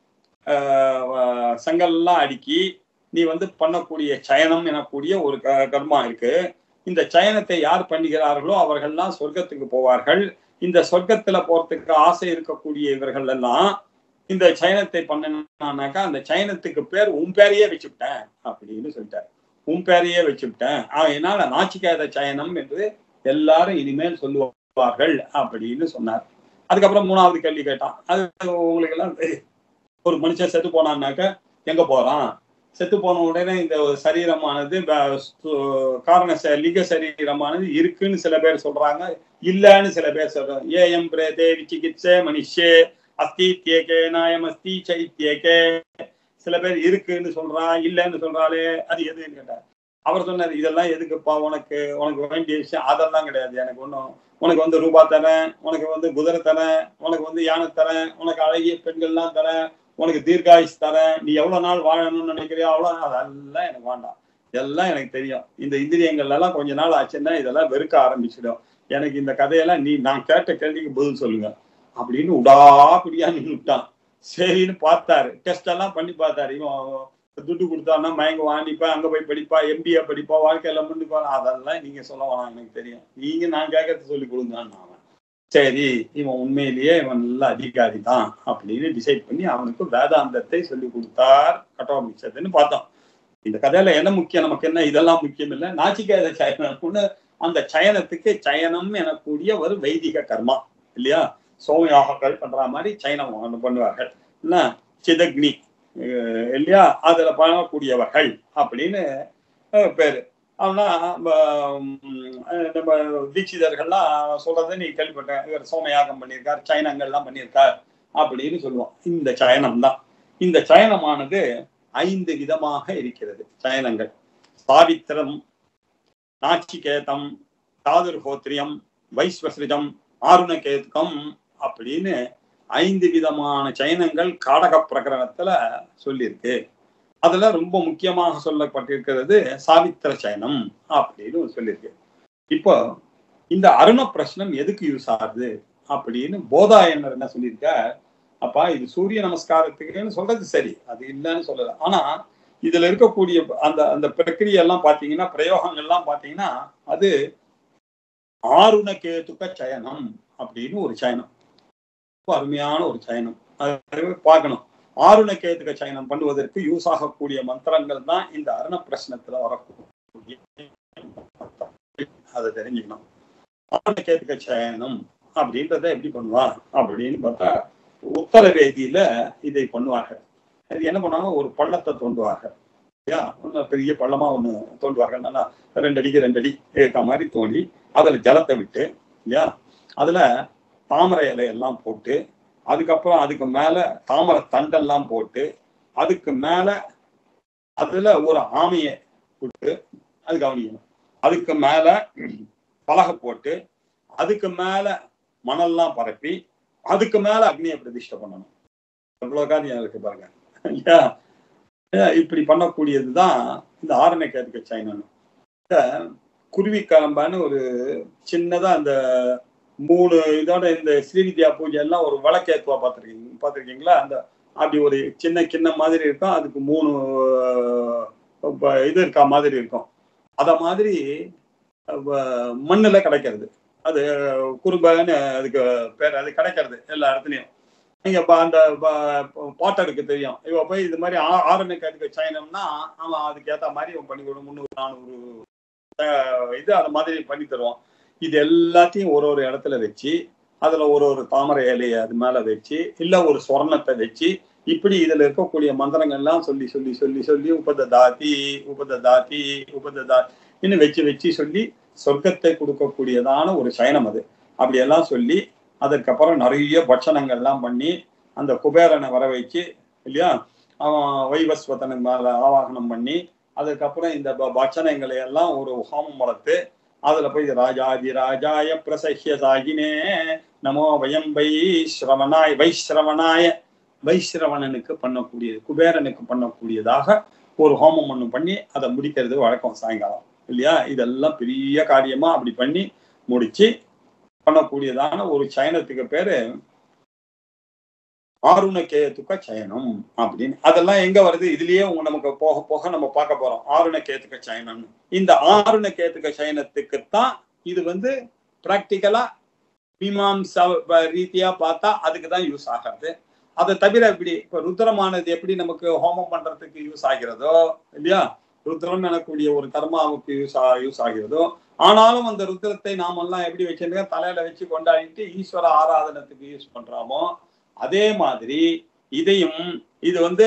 ஆஹ் வ- செங்கல்லாம் அடுக்கி நீ வந்து பண்ணக்கூடிய சயனம் எனக்கூடிய ஒரு க- கர்மா இருக்கு இந்த சயனத்தை யார் பண்ணுகிறார்களோ அவர்கள்லாம் சொர்க்கத்துக்கு போவார்கள் இந்த சொர்க்கத்துல போறதுக்கு ஆசை இருக்கக்கூடிய இவர்கள் எல்லாம் இந்த சயனத்தை பண்ணனாக்கா அந்த சயனத்துக்கு பேர் உன் பேரையே வச்சுவிட்டேன் அப்படின்னு சொல்லிட்டார் உன் பேரையே வச்சுவிட்டேன் அதனால நாச்சிக்காத சயனம் என்று எல்லாரும் இனிமேல் சொல்லுவார்கள் அப்படின்னு சொன்னார் அதுக்கப்புறம் மூணாவது கேள்வி கேட்டான் அது உங்களுக்கு எல்லாம் தெரியும். ஒரு மனுஷன் செத்து போனான்னாக்க எங்க போறான் செத்து போன உடனே இந்த சரீரமானது ப- சு- காரண ச- லிங்க சரீரமானது இருக்குன்னு சில பேர் சொல்றாங்க இல்லன்னு சில பேர் சொல்றாங்க ஏஎம் பிரேதே விசிகிச்சே மனுஷே அஸ்தி தியேகே நாயம் அஸ்தி சைத்தியேகே சில பேர் இருக்குன்னு சொல்றா இல்லைன்னு சொல்றாளே அது எதுன்னு கேட்டார் அவர் சொன்னார் இதெல்லாம் எதுக்குப்பா உனக்கு உனக்கு வேண்டிய விஷயம் அதெல்லாம் கிடையாது எனக்கு ஒன்றும் உனக்கு வந்து ரூபா தரேன் உனக்கு வந்து குதிரை தரேன் உனக்கு வந்து யானை தரேன் உனக்கு அழகிய பெண்கள்லாம் தரேன் உனக்கு தீர்காயுஸ் தரேன் நீ எவ்வளவு நாள் வாழணும்னு நினைக்கிறியோ அவ்வளவு நாள் அதெல்லாம் எனக்கு வேண்டாம் இதெல்லாம் எனக்கு தெரியும் இந்த இந்திரியங்கள் எல்லாம் கொஞ்ச நாள் ஆச்சுன்னா இதெல்லாம் வெறுக்க ஆரம்பிச்சிடும் எனக்கு இந்த கதையெல்லாம் நீ நான் கேட்ட கேள்விக்கு பதில் சொல்லுங்க அப்படின்னு உடாப்பிடியா நின்னுட்டான் சரின்னு பார்த்தாரு டெஸ்ட் எல்லாம் பண்ணி பார்த்தாரு இவன் துட்டு கொடுத்தான்னா மயங்க வாங்கிப்பா அங்க போய் படிப்பா எம்பிஏ படிப்பா வாழ்க்கையில முன்னுப்பா அதெல்லாம் நீங்க சொல்ல வேணாம் எனக்கு தெரியும் நீங்க நான் கேட்கறது சொல்லி கொடுங்கன்னு அவன் சரி இவன் உண்மையிலேயே இவன் நல்ல அதிகாரி தான் அப்படின்னு டிசைட் பண்ணி அவனுக்கு வேதாந்தத்தை சொல்லி கொடுத்தார் கட்டோமிச்சதுன்னு பார்த்தோம் இந்த கதையில என்ன முக்கியம் நமக்கு என்ன இதெல்லாம் முக்கியம் இல்லை நாச்சிக்காத சயனம்னு அந்த சயனத்துக்கு சயனம் எனக்கூடிய ஒரு வைதிக கர்மா இல்லையா சோமயாகங்கள் பண்ற மாதிரி சயனம் ஒண்ணு பண்ணுவார்கள் என்ன சிதக்னி அஹ் இல்லையா அதுல பண்ணக்கூடியவர்கள் அப்படின்னு அஹ் பேரு ஆனா நம்ம தீட்சிதர்கள்லாம் சொல்றதை நீ கேள்விப்பட்டேன் இவர் சோமயாகம் பண்ணியிருக்கார் சயனங்கள்லாம் பண்ணியிருக்கார் அப்படின்னு சொல்லுவோம் இந்த சயனம் தான் இந்த சயனமானது ஐந்து விதமாக இருக்கிறது சயனங்கள் சாவித்திரம் நாச்சிகேதம் தாதுர்ஹோத்ரியம் வைஸ்வஸ்ரிதம் ஆருணகேத்கம் அப்படின்னு ஐந்து விதமான சயனங்கள் காடக பிரகரணத்துல சொல்லியிருக்கு அதுல ரொம்ப முக்கியமாக சொல்லப்பட்டிருக்கிறது சாவித்திர சயனம் அப்படின்னு சொல்லியிருக்கு இப்போ இந்த அருண பிரശ്നം எதுக்கு யூஸ் ஆகுது அப்படின்னு போதாயனர் என்ன சொல்லியிருக்க அப்பா இது சூரிய நமஸ்காரத்துக்குன்னு சொல்றது சரி அது இல்லைன்னு சொல்லல ஆனா இதுல இருக்கக்கூடிய அந்த அந்த பிரக்கிரியை எல்லாம் பாத்தீங்கன்னா பிரயோகங்கள்லாம் பாத்தீங்கன்னா அது ஆருண கேதுக்க சயனம் அப்படின்னு ஒரு சயனம் ரொம்ப அருமையான ஒரு சயனம் அது பார்க்கணும் ஆருண கேதுக சயனம் பண்ணுவதற்கு யூஸ் ஆகக்கூடிய மந்திரங்கள் தான் இந்த அருண பிரശ്னத்துல வரக்கூடிய அதை தெரிஞ்சுக்கணும் ஆருண கேதுக சயனம் அப்படின்றத எப்படி பண்ணுவா அப்படின்னு பார்த்தா உத்தர வேதியில இதை பண்ணுவாங்க அது என்ன பண்ணுவாங்க ஒரு பள்ளத்தை தோண்டுவாங்க இல்லையா ஒண்ணு பெரிய பள்ளமா ஒண்ணு தோண்டுவாங்க நல்லா ரெண்டு அடிக்கு ரெண்டு அடி இருக்க மாதிரி தோண்டி அதுல ஜலத்தை விட்டு இல்லையா அதுல தாமரை இலையெல்லாம் போட்டு அதுக்கப்புறம் அதுக்கு மேல தாமரை தண்டெல்லாம் போட்டு அதுக்கு மேல அதுல ஒரு ஆமையை விட்டு அது கவனிக்கணும் அதுக்கு மேல பலகை போட்டு அதுக்கு மேல மணல்லாம் பரப்பி அதுக்கு மேல அக்னியை பிரதிஷ்டை பண்ணணும் எவ்வளவு காரியம் இருக்கு பாருங்க இல்லையா ஏன் இப்படி பண்ணக்கூடியதுதான் இந்த ஆரணை கேதுக்க சைனன் இந்த குருவி கலம்பான்னு ஒரு சின்னதா அந்த மூணு இதோட இந்த ஸ்ரீவித்யா பூஜை எல்லாம் ஒரு விளக்கேத்துவா பார்த்துருக்கீங்க பார்த்துருக்கீங்களா அந்த அப்படி ஒரு சின்ன கிண்ணம் மாதிரி இருக்கும் அதுக்கு மூணு அஹ், இது இருக்கா மாதிரி இருக்கும் அத மாதிரி அஹ், மண்ணுல கிடைக்கிறது அது குறும்பன்னு அதுக்கு பேர் அது கிடைக்கிறது எல்லா இடத்துலயும் நீங்க ப- அந்த பாட்டருக்கு தெரியும் இவ போய் இது மாதிரி ஆ- ஆரணை கதுக்க சயனம்னா அவன் அதுக்கு ஏத்த மாதிரி இவன் பண்ணி கொடுக்கும் முந்நூறு நானூறு அஹ், இது அந்த மாதிரி பண்ணி தருவான் இது எல்லாத்தையும் ஒரு ஒரு இடத்துல வச்சு அதுல ஒரு ஒரு தாமரை இலையை அது மேல வச்சு இல்ல ஒரு சொர்ணத்தை வச்சு இப்படி இதுல இருக்கக்கூடிய மந்திரங்கள்லாம் சொல்லி சொல்லி சொல்லி சொல்லி உபத தாத்தி உபத தாத்தி உபத தா இன்னும் வச்சு வச்சு சொல்லி சொர்க்கத்தை கொடுக்கக்கூடியதான ஒரு சயனம் அது அப்படி எல்லாம் சொல்லி அதற்கப்புறம் நிறைய பட்சணங்கள்லாம் பண்ணி அந்த குபேரனை வர வச்சு இல்லையா அவன் வைவஸ்வதனை மேல ஆவாகனம் பண்ணி அதுக்கப்புறம் இந்த ப- பட்சணங்களை எல்லாம் ஒரு ஹோமம் வளர்த்து அதுல போய் ராஜாதி ராஜாய பிரசஹ்ய சாகினே நமோ வயம் வைஸ்ரவனாய் வைஸ்ரவனாய வைஸ்ரவணனுக்கு பண்ணக்கூடியது குபேரனுக்கு பண்ணக்கூடியதாக ஒரு ஹோமம் ஒண்ணு பண்ணி அதை முடிக்கிறது வழக்கம் சாயங்காலம் இல்லையா இதெல்லாம் பெரிய காரியமா அப்படி பண்ணி முடிச்சு பண்ணக்கூடியதான ஒரு சயனத்துக்கு பேரு ஆருணகேதுக்க சயனம் அப்படின்னு அதெல்லாம் எங்க வருது இதுலயே உங்க நமக்கு போக போக நம்ம பார்க்க போறோம் ஆருணகேதுக்க சயனம்னு இந்த ஆருணகேதுக்க சயனத்துக்குத்தான் இது வந்து பிராக்டிக்கலா மீமாம்சா வ- ரீதியா பார்த்தா அதுக்கு தான் யூஸ் ஆகிறது அதை தவிர இப்படி இப்ப ருத்ரமானது எப்படி நமக்கு ஹோமம் பண்றதுக்கு யூஸ் ஆகிறதோ இல்லையா ருத்ரம் எனக்கூடிய ஒரு கர்மாவுக்கு யூஸ் ஆ யூஸ் ஆகிறதோ ஆனாலும் அந்த ருத்ரத்தை நாமெல்லாம் எப்படி வச்சிருக்க தலையில வச்சு கொண்டாடிட்டு ஈஸ்வர ஆராதனத்துக்கு யூஸ் பண்றோமோ அதே மாதிரி இதையும் இது வந்து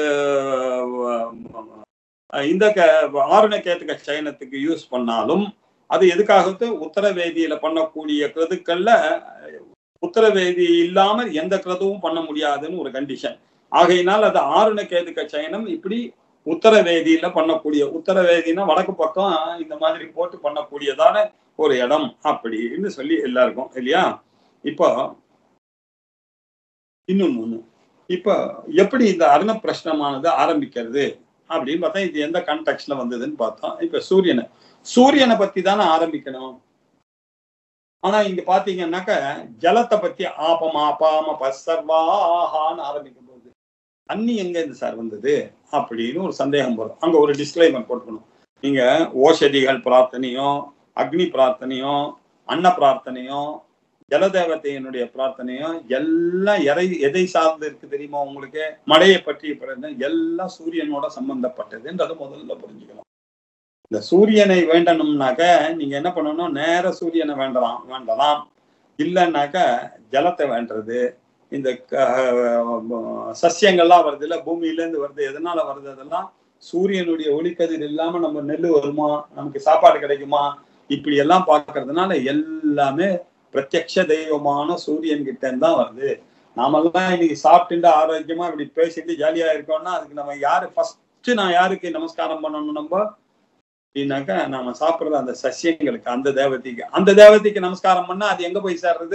அஹ், இந்த க- ஆருண கேத்துக்க சயனத்துக்கு யூஸ் பண்ணாலும் அது எதுக்காக உத்தரவேதியில பண்ணக்கூடிய கிருதுக்கள்ல உத்தரவேதி இல்லாமல் எந்த கிருதவும் பண்ண முடியாதுன்னு ஒரு கண்டிஷன் ஆகையினால் அது ஆருண கேதுக்க சயனம் இப்படி உத்தரவேதியில பண்ணக்கூடிய உத்தரவேதினா வடக்கு பக்கம் இந்த மாதிரி போட்டு பண்ணக்கூடியதான ஒரு இடம் அப்படின்னு சொல்லி எல்லாருக்கும் இல்லையா இப்போ இன்னொன்னு ஒண்ணு இப்ப எப்படி இந்த அருண பிரശ്னமானது ஆரம்பிக்கிறது அப்படின்னு பார்த்தா இது எந்த கான்டெக்ட்ல வந்ததுன்னு பார்த்தோம் இப்ப சூரியனை சூரியனை பத்தி தானே ஆரம்பிக்கணும் ஆனா இங்க பாத்தீங்கன்னாக்க ஜலத்தை பத்தி ஆபம் ஆபாம பசர்வாஹான்னு ஆரம்பிக்கும் போது தண்ணி எங்க இருந்து சார் வந்தது அப்படின்னு ஒரு சந்தேகம் வரும் அங்க ஒரு டிஸ்க்ளைமர் போட்டுக்கணும் நீங்க ஓஷதிகள் பிரார்த்தனையும் அக்னி பிரார்த்தனையும் அன்ன பிரார்த்தனையும் ஜலதேவதையினுடைய பிரார்த்தனையும் எல்லாம் எதை எதை சார்ந்து இருக்கு தெரியுமா உங்களுக்கு மழையை பற்றிய பிரார்த்தனை எல்லாம் சூரியனோட சம்பந்தப்பட்டதுன்றது முதல்ல புரிஞ்சுக்கணும் இந்த சூரியனை வேண்டணும்னாக்க நீங்க என்ன பண்ணணும் நேர சூரியனை வேண்டலாம் வேண்டலாம் இல்லைன்னாக்க ஜலத்தை வேண்டது இந்த க- சஸ்யங்கள்லாம் வருது இல்ல பூமியில இருந்து வருது எதனால வருது அதெல்லாம் சூரியனுடைய ஒளிக்கதிர் இல்லாம நம்ம நெல் வருமா நமக்கு சாப்பாடு கிடைக்குமா இப்படி எல்லாம் பார்க்கறதுனால எல்லாமே பிரத்யக்ஷ தெய்வமான சூரியன் கிட்ட தான் வருது நாமெல்லாம் இன்னைக்கு சாப்பிட்டுட்டு ஆரோக்கியமா இப்படி பேசிட்டு ஜாலியா இருக்கோம்னா அதுக்கு நம்ம யாரு ஃபர்ஸ்ட் நான் யாருக்கு நமஸ்காரம் பண்ணணும் நம்ம அப்படின்னாக்கா நாம சாப்பிடுறது அந்த சசியங்களுக்கு அந்த தேவதைக்கு அந்த தேவதைக்கு நமஸ்காரம் பண்ணா அது எங்க போய் சேர்றது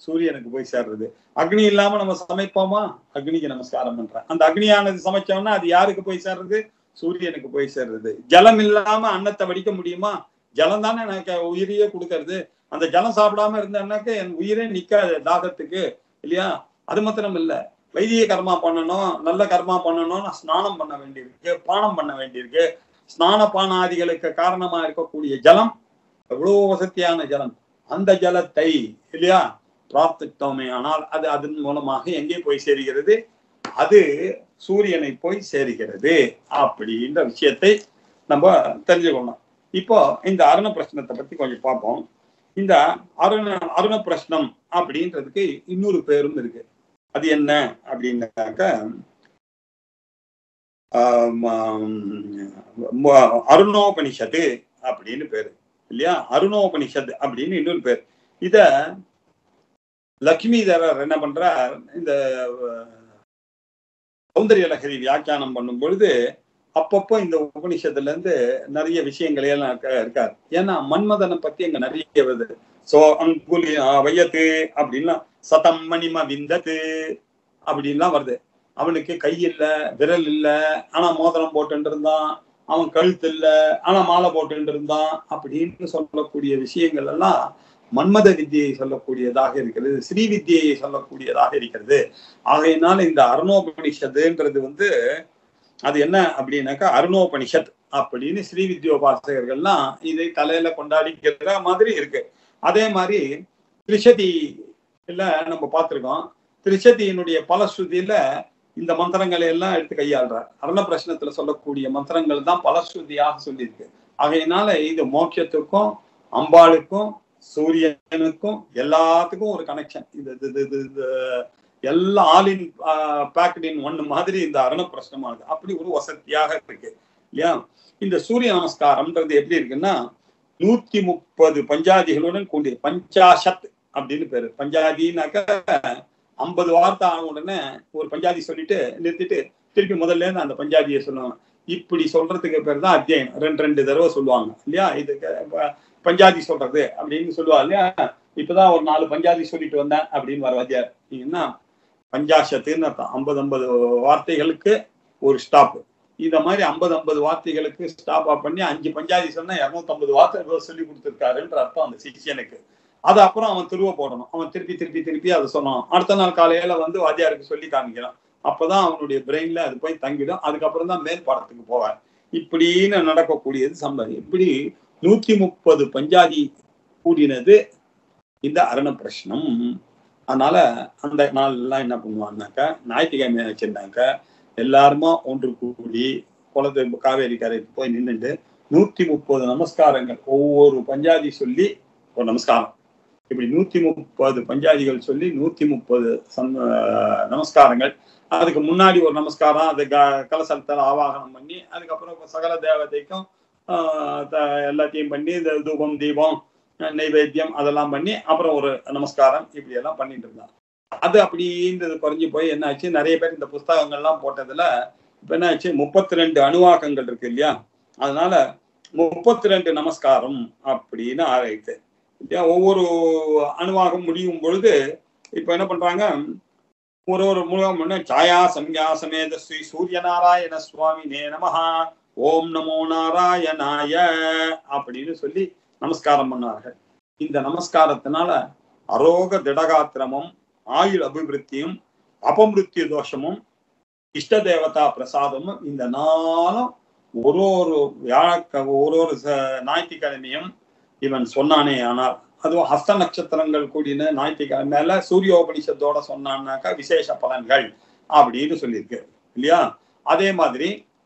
சூரியனுக்கு போய் சேர்றது அக்னி இல்லாம நம்ம சமைப்போமா அக்னிக்கு நமஸ்காரம் பண்றேன் அந்த அக்னியானது சமைச்சோம்னா அது யாருக்கு போய் சேர்றது சூரியனுக்கு போய் சேர்றது ஜலம் இல்லாம அன்னத்தை வடிக்க முடியுமா ஜலம் தானே எனக்கு உயிரையே கொடுக்கறது அந்த ஜலம் சாப்பிடாம இருந்தேன்னாக்க என் உயிரே நிக்காது தாகத்துக்கு இல்லையா அது மாத்திரம் இல்ல வைதிக கர்மா பண்ணணும் நல்ல கர்மா பண்ணணும் ஸ்நானம் பண்ண வேண்டியிருக்கு பானம் பண்ண வேண்டியிருக்கு ஸ்நான பானாதிகளுக்கு காரணமா இருக்கக்கூடிய ஜலம் எவ்வளவு வசதியான ஜலம் அந்த ஜலத்தை இல்லையா பிரார்த்தித்தோமே ஆனால் அது அதன் மூலமாக எங்கே போய் சேருகிறது அது சூரியனை போய் சேருகிறது அப்படின்ற விஷயத்தை நம்ம தெரிஞ்சுக்கணும் இப்போ இந்த அருண பிரச்சனத்தை பத்தி கொஞ்சம் பார்ப்போம் இந்த அருண அருண பிரശ്നം அப்படின்றதுக்கு இன்னொரு பேரும் இருக்கு அது என்ன அப்படின்னாக்க ஆம், ஆம், அருணோபனிஷத்து அப்படின்னு பேரு இல்லையா அருணோபனிஷத் அப்படின்னு இன்னொரு பேர் இத லக்ஷ்மிதரர் என்ன பண்றார் இந்த சௌந்தரிய லகரி வியாக்கியானம் பண்ணும் பொழுது அப்பப்போ இந்த உபனிஷத்துல இருந்து நிறைய விஷயங்களை எல்லாம் இருக்க- இருக்காரு ஏன்னா மன்மதனை பத்தி அங்க நிறைய வருது சோ அங்குலி ஆ, வையத்து அப்படின்லாம் சதம் மணிம விந்தத்து அப்படின்லாம் வருது அவனுக்கு கை இல்ல விரல் இல்ல ஆனா மோதிரம் போட்டுட்டு இருந்தான் அவன் கழுத்து இல்ல ஆனா மாலை போட்டுட்டு இருந்தான் அப்படின்னு சொல்லக்கூடிய விஷயங்கள் எல்லாம் மன்மத வித்தியை சொல்லக்கூடியதாக இருக்கிறது ஸ்ரீ வித்தியை சொல்லக்கூடியதாக இருக்கிறது ஆகையினால இந்த அருணோபனிஷத்துன்றது வந்து அது என்ன அப்படின்னாக்கா அருணோபனிஷத் அப்படின்னு ஸ்ரீ வித்யோபாசகர்கள்லாம் இதை தலையில கொண்டாடிக்கிற மாதிரி இருக்கு அதே மாதிரி திரிஷதி இல்ல நம்ம பார்த்திருக்கோம் திரிஷதியினுடைய பலஸ்ருதியில இந்த மந்திரங்களை எல்லாம் எடுத்து கையாளுறார் அருண பிரश्னத்துல சொல்லக்கூடிய மந்திரங்கள் தான் பலஸ்ருதியாக சொல்லியிருக்கு ஆகையினால இது மோட்சத்துக்கும் அம்பாளுக்கும் சூரியனுக்கும் எல்லாத்துக்கும் ஒரு கனெக்ஷன் இது இது- இது- இது- இது எல்லா all in packed in one மாதிரி இந்த அருண பிரശ്னமாகுது அப்படி ஒரு வசதியாக இருக்கு இல்லையா இந்த சூரிய நமஸ்காரம்ன்றது எப்படி இருக்குன்னா நூத்தி முப்பது பஞ்சாதிகளுடன் கூடிய பஞ்சாஷத் அப்படின்னு பேரு பஞ்சாதினாக்க ஐம்பது வார்த்தை ஆன உடனே ஒரு பஞ்சாதி சொல்லிட்டு நிறுத்திட்டு திருப்பி முதல்ல இருந்து அந்த பஞ்சாதியை சொல்லுவாங்க இப்படி சொல்றதுக்கு பேர் தான் அத்தியாயம் ரெண்டு ரெண்டு தடவை சொல்லுவாங்க இல்லையா இதுக்கு ப- பஞ்சாதி சொல்றது அப்படின்னு சொல்லுவா இல்லையா இப்பதான் ஒரு நாலு பஞ்சாதி சொல்லிட்டு வந்தேன் அப்படின்னு வர வாத்தியார் என்ன பஞ்சாஷத்துன்னு அர்த்தம் ஐம்பது ஐம்பது வார்த்தைகளுக்கு ஒரு ஸ்டாப் இந்த மாதிரி ஐம்பது ஐம்பது வார்த்தைகளுக்கு ஸ்டாப் பண்ணி அஞ்சு பஞ்சாதி சொன்னா இருநூத்தம்பது வார்த்தை சொல்லி கொடுத்துருக்காருன்ற அர்த்தம் அந்த சிஷியனுக்கு அது அப்புறம் அவன் திருவ போடணும் அவன் திருப்பி திருப்பி திருப்பி அதை சொன்னான் அடுத்த நாள் காலையில வந்து வாத்தியாருக்கு சொல்லி காமிக்கிறான் அப்பதான் அவனுடைய பிரெயின்ல அது போய் தங்கிடும் அதுக்கப்புறம் தான் மேல் பாடத்துக்கு போவார் இப்படின்னு நடக்கக்கூடியது சம்பதி இப்படி நூத்தி முப்பது பஞ்சாதி கூடினது இந்த அரண பிரശ്னம் அதனால அந்த நாள்லாம் என்ன பண்ணுவாங்கனாக்கா ஞாயிற்றுக்கிழமை வச்சிருந்தாங்க எல்லாருமா ஒன்று கூடி குளத்து காவேரி கரைக்கு போய் நின்னுட்டு நூத்தி முப்பது நமஸ்காரங்கள் ஒவ்வொரு பஞ்சாதி சொல்லி ஒரு நமஸ்காரம் இப்படி நூத்தி முப்பது பஞ்சாதிகள் சொல்லி நூத்தி முப்பது சம் ஆஹ் நமஸ்காரங்கள் அதுக்கு முன்னாடி ஒரு நமஸ்காரம் அது க- கலசலத்தில் ஆவாகனம் பண்ணி அதுக்கப்புறம் சகல தேவதைக்கும் ஆஹ் த- எல்லாத்தையும் பண்ணி இந்த தூபம் தீபம் அஹ் நைவேத்தியம் அதெல்லாம் பண்ணி அப்புறம் ஒரு நமஸ்காரம் இப்படி எல்லாம் பண்ணிட்டு இருந்தாங்க அது அப்படின்றது குறைஞ்சு போய் என்ன ஆச்சு நிறைய பேர் இந்த புஸ்தகங்கள்லாம் போட்டதுல இப்ப என்ன ஆச்சு முப்பத்தி ரெண்டு அணுவாக்கங்கள் இருக்கு இல்லையா அதனால முப்பத்தி ரெண்டு நமஸ்காரம் அப்படின்னு ஆரம்பித்து இல்லையா ஒவ்வொரு அணுவாகம் முடியும் பொழுது இப்ப என்ன பண்றாங்க ஒரு ஒரு முழுவதும் முன்ன சாயா சம்யா சமேத ஸ்ரீ சூரிய நாராயண சுவாமி நே நமஹா ஓம் நமோ நாராயணாய அப்படின்னு சொல்லி நமஸ்காரம் பண்ணார்கள் இந்த நமஸ்காரத்தினால அரோக திடகாத்திரமும் ஆயுள் அபிவிருத்தியும் அபமிருத்திய தோஷமும் இஷ்ட தேவதா பிரசாதமும் இந்த நாளும் ஒரு ஒரு வியாழக்க ஒரு ஒரு ச- ஞாயிற்றுக்கிழமையும் இவன் சொன்னானே ஆனால் அதுவும் ஹஸ்த நட்சத்திரங்கள் கூடின ஞாயிற்றுக்கிழமை மேல சூரியோபனிஷத்தோட சொன்னான்னாக்கா விசேஷ பலன்கள் அப்படின்னு சொல்லியிருக்கு இல்லையா அதே மாதிரி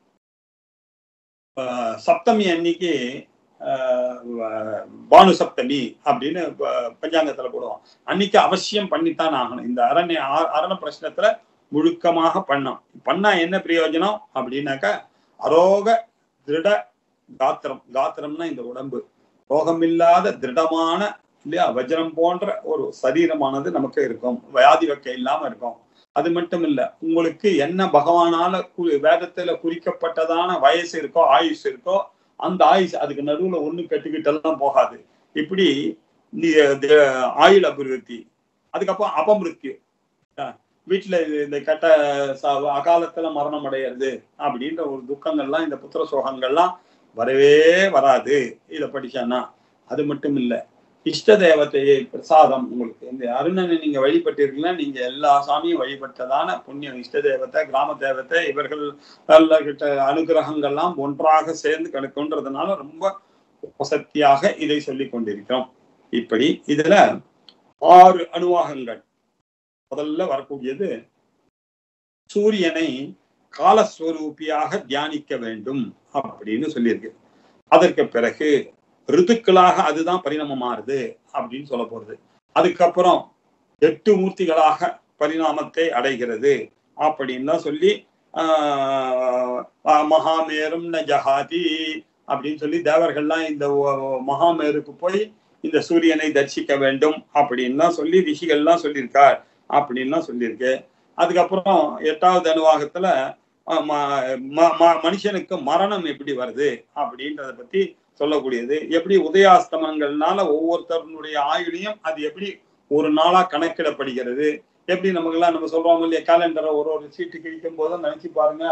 ஆஹ், சப்தமி அன்னைக்கு ஆஹ், வ- பானு சப்தமி அப்படின்னு ப- பஞ்சாங்கத்துல போடுவோம் அன்னைக்கு அவசியம் பண்ணித்தான் ஆகணும் இந்த அரண்ய அ- அரண பிரச்சனத்துல முழுக்கமாக பண்ணோம் பண்ணா என்ன பிரயோஜனம் அப்படின்னாக்கா அரோக திருட காத்திரம் காத்திரம்னா இந்த உடம்பு ரோகமில்லாத திருடமான இல்லையா வஜ்ரம் போன்ற ஒரு சரீரமானது நமக்கு இருக்கும் வியாதி வைக்க இல்லாம இருக்கும் அது மட்டும் இல்ல உங்களுக்கு என்ன பகவானால கு- வேதத்துல குறிக்கப்பட்டதான வயசு இருக்கோ ஆயுஷ் இருக்கோ அந்த ஆயுஷ் அதுக்கு நடுவுல ஒண்ணு கட்டுக்கிட்டெல்லாம் போகாது இப்படி நீ த- ஆயுள் அபிவிருத்தி அதுக்கப்புறம் அபமிருத்யு அஹ் வீட்டுல இது- இந்த கெட்ட ச- அகாலத்துல மரணம் அடையிறது அப்படின்ற ஒரு துக்கங்கள்லாம் இந்த புத்திர சோகங்கள்லாம் வரவே வராது இதை படிச்சானா அது மட்டும் இல்ல இஷ்ட தேவதையை பிரசாதம் உங்களுக்கு இந்த அருணனை நீங்க வழிபட்டீர்கள்னா நீங்க எல்லா சாமியும் வழிபட்டதான புண்ணியம் இஷ்ட தேவதை கிராம தேவதை இவர்கள் கிட்ட அனுகிரகங்கள்லாம் ஒன்றாக சேர்ந்து கிடைக்கும்ன்றதுனால ரொம்ப வசத்தியாக இதை சொல்லிக் கொண்டிருக்கிறோம் இப்படி இதுல ஆறு அணுவாகங்கள் முதல்ல வரக்கூடியது சூரியனை காலஸ்வரூபியாக தியானிக்க வேண்டும் அப்படின்னு சொல்லியிருக்கு அதற்கு பிறகு ரிதுக்களாக அதுதான் பரிணாமமாறுது அப்படின்னு சொல்ல போறது அதுக்கப்புறம் எட்டு மூர்த்திகளாக பரிணாமத்தை அடைகிறது அப்படின்னு தான் சொல்லி ஆஹ் ஆஹ் மகாமேரும் ந ஜஹாதி அப்படின்னு சொல்லி தேவர்கள்லாம் இந்த ஒ- மகாமேருக்கு போய் இந்த சூரியனை தரிசிக்க வேண்டும் அப்படின்லாம் சொல்லி ரிஷிகள்லாம் சொல்லியிருக்கார் அப்படின்லாம் சொல்லியிருக்கு அதுக்கப்புறம் எட்டாவது அணுவாகத்துல அஹ், ம- ம- ம- மனுஷனுக்கு மரணம் எப்படி வருது அப்படின்றத பத்தி சொல்லக்கூடியது எப்படி உதயாஸ்தமங்கள்னால ஒவ்வொருத்தருடைய ஆயுளையும் அது எப்படி ஒரு நாளா கணக்கிடப்படுகிறது எப்படி நமக்கெல்லாம் நம்ம சொல்றோம் இல்லையா கேலண்டரை ஒரு ஒரு சீட்டு கிழிக்கும் போதும் நினைச்சு பாருங்க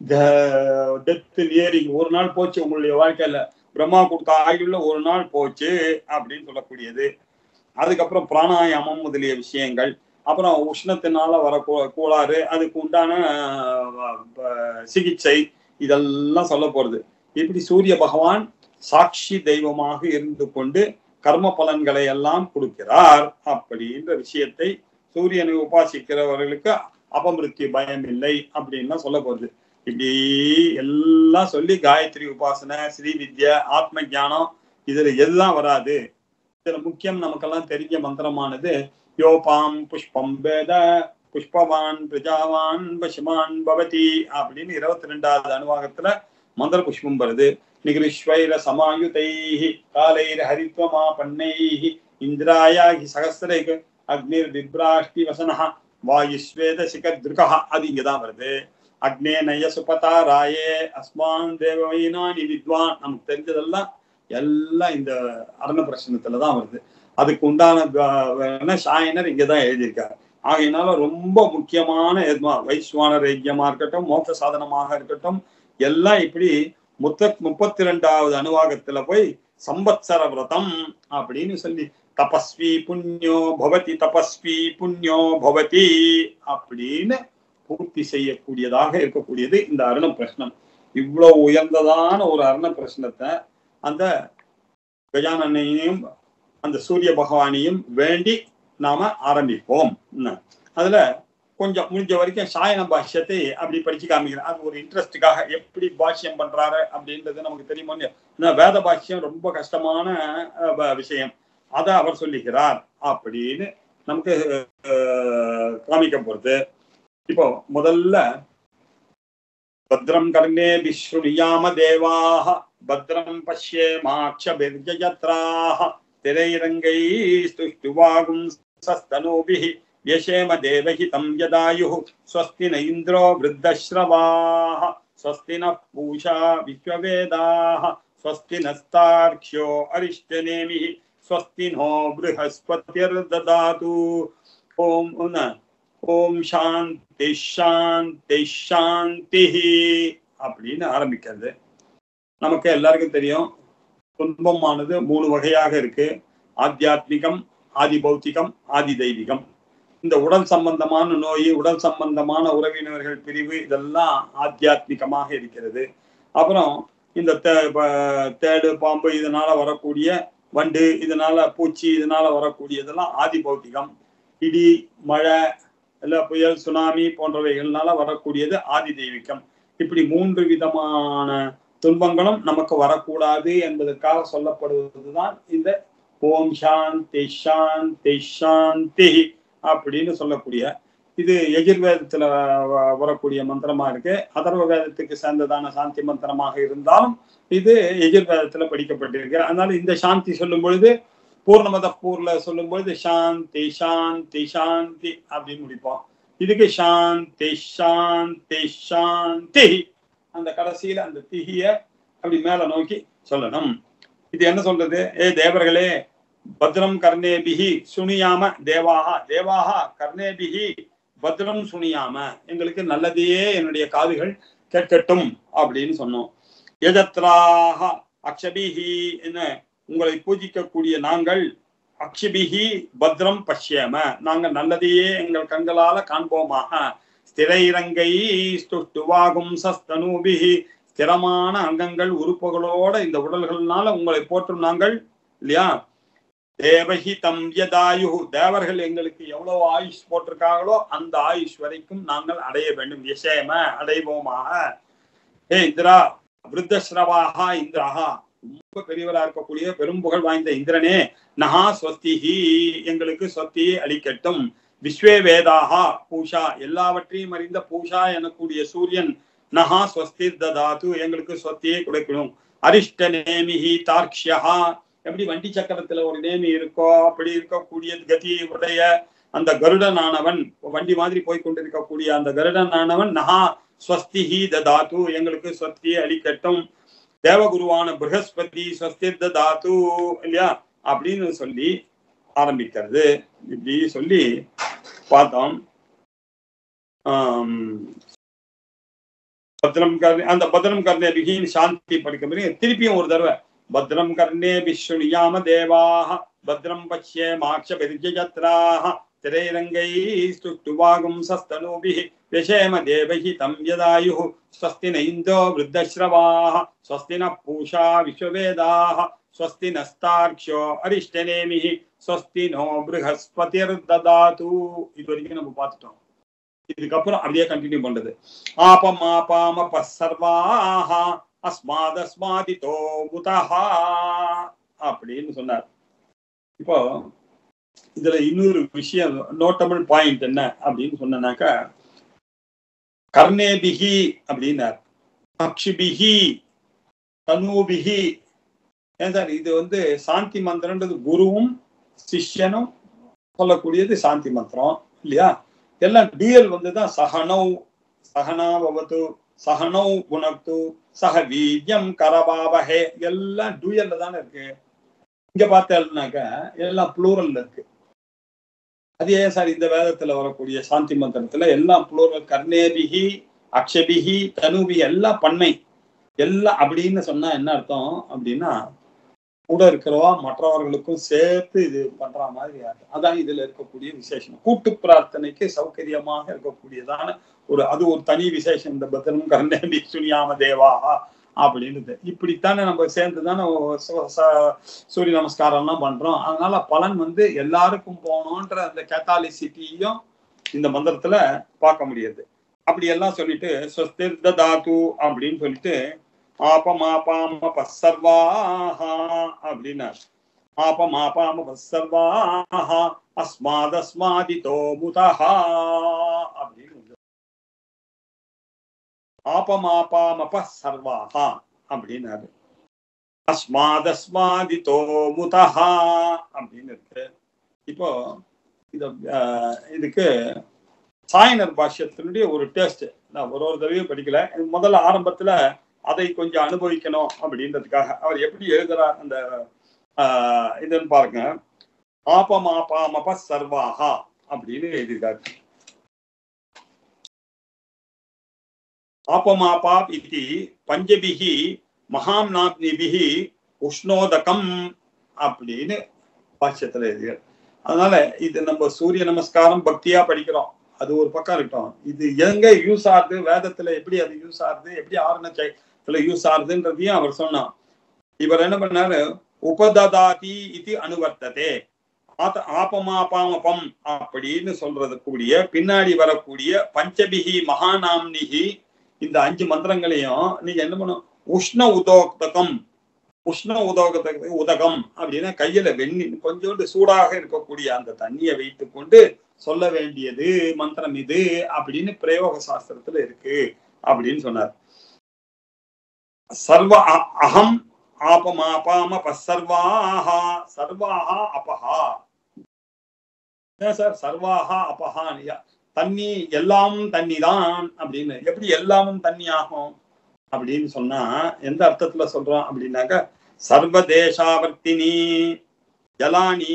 டெத் நியரிங் ஒரு நாள் போச்சு உங்களுடைய வாழ்க்கையில பிரம்மா கொடுத்த ஆயுள்ல ஒரு நாள் போச்சு அப்படின்னு சொல்லக்கூடியது அதுக்கப்புறம் பிராணாயாமம் முதலிய விஷயங்கள் அப்புறம் உஷ்ணத்தினால வர கோ- கோளாறு அதுக்கு உண்டான அஹ், ப- சிகிச்சை இதெல்லாம் சொல்ல போறது இப்படி சூரிய பகவான் சாட்சி தெய்வமாக இருந்து கொண்டு கர்ம பலன்களை எல்லாம் கொடுக்கிறார் அப்படின்ற விஷயத்தை சூரியனை உபாசிக்கிறவர்களுக்கு அபமிருத்திய பயம் இல்லை அப்படின்லாம் சொல்ல போகுது இப்படி எல்லாம் சொல்லி காயத்ரி உபாசனை ஸ்ரீ வித்யா ஆத்ம ஞானம் இதுல எல்லாம் வராது இதுல முக்கியம் நமக்கெல்லாம் தெரிஞ்ச மந்திரமானது யோபாம் புஷ்பம் வேத புஷ்பவான் பிரஜாவான் பசுமான் பவதி அப்படின்னு இருபத்தி ரெண்டாவது அனுவாகத்துல மந்திர புஷ்பம் வருது நிகிருஷ்வைர சமாயுதைஹி காலைர் ஹரித்வமா பண்ணைஹி இந்திராயாகி சகசிரைக் அக்னிர் விப்ராஷ்டி வசனஹ வாயுஸ்வேத சிகர் திருகா அது இங்கதான் வருது அக்னே நய சுபதா ராயே அஸ்மான் தேவவைனானி வித்வான் நமக்கு தெரிஞ்சதெல்லாம் எல்லாம் இந்த அரண பிரச்சனத்துல தான் வருது அதுக்கு உண்டான வ- வேணா ஷாயனர் இங்கதான் எழுதியிருக்காரு ஆகையினால ரொம்ப முக்கியமான எதுமா வைஸ்வானர் யஜ்யமா இருக்கட்டும் மோட்ச சாதனமாக இருக்கட்டும் எல்லாம் இப்படி முத்த முப்பத்தி ரெண்டாவது அனுவாகத்துல போய் சம்பத்சர விரதம் அப்படின்னு சொல்லி தபஸ்வி புண்ணியோ பவதி தபஸ்வி புண்ணியோ பவதி அப்படின்னு பூர்த்தி செய்யக்கூடியதாக இருக்கக்கூடியது இந்த அருண பிரശ്നം இவ்வளவு உயர்ந்ததான ஒரு அருண பிரശ്നத்தை அந்த கஜானனையும் அந்த சூரிய பகவானையும் வேண்டி நாம ஆரம்பிப்போம் என்ன? அதுல கொஞ்சம் முடிஞ்ச வரைக்கும் சாயன பாஷ்யத்தை அப்படி படிச்சு காமிக்கிறேன் அது ஒரு இன்ட்ரெஸ்டுக்காக எப்படி பாஷ்யம் பண்றாரு அப்படின்றது நமக்கு தெரியுமோ இல்லையா? ஏன்னா வேத பாஷ்யம் ரொம்ப கஷ்டமான அஹ், வ- விஷயம் அதை அவர் சொல்லிக்கிறார் அப்படின்னு நமக்கு அஹ், காமிக்க போறது இப்போ முதல்ல பத்ரம் கர்ணே விஸ்ருணியாம தேவாக பத்ரம் பஷ்யேமாட்சபிர்ஜயத்ராக திரைரங்கை ஸ்துஷ்டுவாகும் சஸ்தனூபிः व्यशेम देवहितं यदायुः स्वस्ति न इन्द्रो वृद्धश्रवाः स्वस्ति नः पूषा विश्ववेदाः स्वस्ति नस्तार्क्ष्यो अरिष्टनेमिः स्वस्ति नो बृहस्पतिर्ददातु ॐ न ॐ சாந்தி சாந்தி சாந்தி அப்படின்னு ஆரம்பிக்கிறது நமக்கு எல்லாருக்கும் தெரியும் துன்பமானது மூணு வகையாக இருக்கு ஆத்தியாத்மிகம் ஆதி பௌத்திகம் ஆதி தெய்வீகம் இந்த உடல் சம்பந்தமான நோய் உடல் சம்பந்தமான உறவினர்கள் பிரிவு இதெல்லாம் ஆத்தியாத்மிகமாக இருக்கிறது அப்புறம் இந்த தே- ப- தேடு பாம்பு இதனால வரக்கூடிய வண்டு இதனால பூச்சி இதனால வரக்கூடியதெல்லாம் ஆதி பௌத்திகம் இடி மழை இல்ல புயல் சுனாமி போன்றவைகள்னால வரக்கூடியது ஆதி தெய்வீகம் இப்படி மூன்று விதமான துன்பங்களும் நமக்கு வரக்கூடாது என்பதற்காக சொல்லப்படுவதுதான் இந்த ஓம் சாந்தி சாந்தி சாந்தி அப்படின்னு சொல்லக்கூடிய இது எஜுர்வேதத்துல வ- வரக்கூடிய மந்திரமா இருக்கு அதர்வ வேதத்துக்கு சேர்ந்ததான சாந்தி மந்திரமாக இருந்தாலும் இது எஜுர்வேதத்துல படிக்கப்பட்டிருக்கு அதனால இந்த சாந்தி சொல்லும் பொழுது பூர்ணமத பூர்ல சொல்லும் பொழுது சாந்தி சாந்தி சாந்தி அப்படின்னு முடிப்போம் இதுக்கு சாந்தி சாந்தி சாந்தி அந்த கடைசியில அந்த திகிய அப்படி மேல நோக்கி சொல்லணும் இது என்ன சொல்றது ஏ தேவர்களே பத்ரம் கர்ணேபிஹி சுனியாம தேவாக தேவாக கர்ணேபிஹி பத்ரம் சுனியாம எங்களுக்கு நல்லதையே என்னுடைய காதுகள் கேட்கட்டும் அப்படின்னு சொன்னோம் எஜத்ராக அக்ஷபிஹி என்ன உங்களை பூஜிக்கக்கூடிய நாங்கள் அக்ஷபிஹி பத்ரம் பஷ்யம நாங்கள் நல்லதையே எங்கள் கண்களால காண்போமாக ஸ்திரைரங்கை ஸ்துஷ்டுவாகும் சஸ்தனூபிஹி ஸ்திரமான அங்கங்கள் உறுப்புகளோட இந்த உடல்கள்னால உங்களை போற்றும் நாங்கள் இல்லையா தேவஹி தம் யதாயு தேவர்கள் எங்களுக்கு எவ்வளவு ஆயுஷ் போட்டிருக்காங்களோ அந்த ஆயுஷ் வரைக்கும் நாங்கள் அடைய வேண்டும் யசேம அடைவோமாக ஏ இந்திரா விருத்தஸ்ரவாகா இந்திராகா ரொம்ப பெரியவரா இருக்கக்கூடிய பெரும் புகழ் வாய்ந்த இந்திரனே நகா ஸ்வஸ்திஹி எங்களுக்கு ஸ்வஸ்தியை அளிக்கட்டும் விஸ்வே வேதாகா பூஷா எல்லாவற்றையும் அறிந்த பூஷா எனக்கூடிய சூரியன் நகா ஸ்வஸ்தி ததாது எங்களுக்கு ஸ்வஸ்தியை கொடுக்கணும் அரிஷ்ட நேமிஹி தார்க்ஷா எப்படி வண்டி சக்கரத்துல ஒரு நேமி இருக்கோ அப்படி இருக்கக்கூடிய கதி உடைய அந்த கருடனானவன் வண்டி மாதிரி போய் கொண்டிருக்கக்கூடிய அந்த கருடனானவன் நகா ஸ்வஸ்திஹி ததாத்து எங்களுக்கு ஸ்வஸ்தியை அளிக்கட்டும் தேவகுருவான ப்ரஹஸ்பதி ஸ்வஸ்தி ததாத்து இல்லையா அப்படின்னு சொல்லி ஆரம்பிக்கிறது இப்படி சொல்லி பார்த்தோம் ஆம், பத்ரம் கர்ணே அந்த பத்ரம் கர்ணே பிகின் சாந்தி படிக்க பிறகு திருப்பியும் ஒரு தடவை பத்ரம் கர்ணே விஸ்வனியாம தேவாக பத்ரம் பஷ்யே மாக்ஷ பெருஜத்ராக திரைரங்கை ஸ்துஷ்டுவாகும் சஸ்தனூபிः व्यशेम देवैः तं यदायुः स्वस्ति न इन्दो वृद्धश्रवाः स्वस्ति नः पूषा विश्ववेदाः स्वस्ति नस्तार्क्ष्यो अरिष्टनेमिः स्वस्ति नो बृहस्पतिर्ददातु இது வரைக்கும் நம்ம பார்த்துட்டோம் இதுக்கப்புறம் அப்படியே கண்டினியூ பண்றது ஆபம் ஆபாம சர்வாஹ அஸ்மாதஸ்மாதிதோ முதஹா அப்படின்னு சொன்னார் இப்போ இதுல இன்னொரு விஷயம் நோட்டபிள் பாயிண்ட் என்ன அப்படின்னு சொன்னாக்கா கர்ணேபிகி அப்படின்னார் அக்ஷிபிகி தனூபிகி ஏன் சார் இது வந்து சாந்தி மந்திரன்றது குருவும் சிஷ்யனும் சொல்லக்கூடியது சாந்தி மந்திரம் இல்லையா எல்லாம் டியூயல் வந்துதான் சகனௌ சகனா பவது சகனௌ குணத்து சக வீரியம் கரபாவஹே எல்லாம் டியூயல்ல தானே இருக்கு இங்க பார்த்தேன்னாக்க எல்லாம் ப்ளூரல்ல இருக்கு அது ஏன் சார் இந்த வேதத்துல வரக்கூடிய சாந்தி மந்திரத்துல எல்லாம் புளூரல் கர்ணேபிகி அக்ஷபிகி தனுபி எல்லாம் பன்மை எல்லாம் அப்படின்னு சொன்னா என்ன அர்த்தம் அப்படின்னா கூட இருக்கிறவா மற்றவர்களுக்கும் சேர்த்து இது பண்ற மாதிரி அர்த்தம். அதான் இதுல இருக்கக்கூடிய விசேஷம் கூட்டு பிரார்த்தனைக்கு சௌகரியமாக இருக்கக்கூடியதான ஒரு அது ஒரு தனி விசேஷம் இந்த பத்ரம் கர்ணேபி சுனியாம தேவா அப்படின்றது இப்படித்தானே நம்ம சேர்ந்து தானே சூரிய நமஸ்காரம் எல்லாம் பண்றோம் அதனால பலன் வந்து எல்லாருக்கும் போகணுன்ற அந்த கேத்தாலிசிட்டியும் இந்த மந்திரத்துல பார்க்க முடியுது அப்படி எல்லாம் சொல்லிட்டு ஸ்வஸ்திர் தாத்து அப்படின்னு சொல்லிட்டு ஆபமாபாம பசர்வாஹா அப்படின்னார் ஆபமாபாம பசர்வாஹா அஸ்மாதஸ்மாதிதோ முதஹா அப்படின்னு வந்து ஆபமாபாமப சர்வாஹா அப்படின்னாரு அஸ்மாதஸ்மாதிதோ முதஹா அப்படின்னு இருக்கு இப்போ இத ஆஹ், இதுக்கு சாயனர் பாஷ்யத்தினுடைய ஒரு டேஸ்ட் நான் ஒரு ஒரு தடவையும் படிக்கல இது முதல்ல ஆரம்பத்துல அதை கொஞ்சம் அனுபவிக்கணும் அப்படின்றதுக்காக அவர் எப்படி எழுதுறார் அந்த ஆஹ், இதுன்னு பாருங்க ஆபமாபாமப சர்வாஹா அப்படின்னு எழுதியிருக்காரு ஆபமாபாப் இதி பஞ்சபிகி மகாம்நாப்னிபிகி உஷ்ணோதகம் அப்படின்னு பாஷ்யத்துல எழுதியார் அதனால இது நம்ம சூரிய நமஸ்காரம் பக்தியா படிக்கிறோம் அது ஒரு பக்கம் இருக்கட்டும் இது எங்க யூஸ் ஆகுது வேதத்துல எப்படி அது யூஸ் ஆகுது எப்படி ஆரணத்துல யூஸ் ஆகுதுன்றதையும் அவர் சொன்னார் இவர் என்ன பண்ணாரு உபததாதி இது அனுவர்த்ததே ஆத ஆபமாபாமபம் அப்படின்னு சொல்றது கூடிய பின்னாடி வரக்கூடிய பஞ்சபிகி மகாநாம்னிகி இந்த அஞ்சு மந்திரங்களையும் நீங்க என்ன பண்ணும் உஷ்ண உதோக்தகம் உஷ்ண உதோகத்துக்கு உதகம் அப்படின்னா கையில வெண்ணி கொஞ்சோண்டு சூடாக இருக்கக்கூடிய அந்த தண்ணியை வைத்துக் கொண்டு சொல்ல வேண்டியது மந்திரம் இது அப்படின்னு பிரயோக சாஸ்திரத்துல இருக்கு அப்படின்னு சொன்னார் சர்வ அ- அகம் ஆபமாபாம பசர்வாஹா சர்வாஹா அபஹா ஏன் சார் சர்வாஹா அபஹா தண்ணி எல்லாம் தண்ணி தான் அப்படின்னு எப்படி எல்லாமும் தண்ணி ஆகும் அப்படின்னு சொன்னா எந்த அர்த்தத்துல சொல்றோம் அப்படின்னாக்க சர்வதேசாவர்த்தினி ஜலானி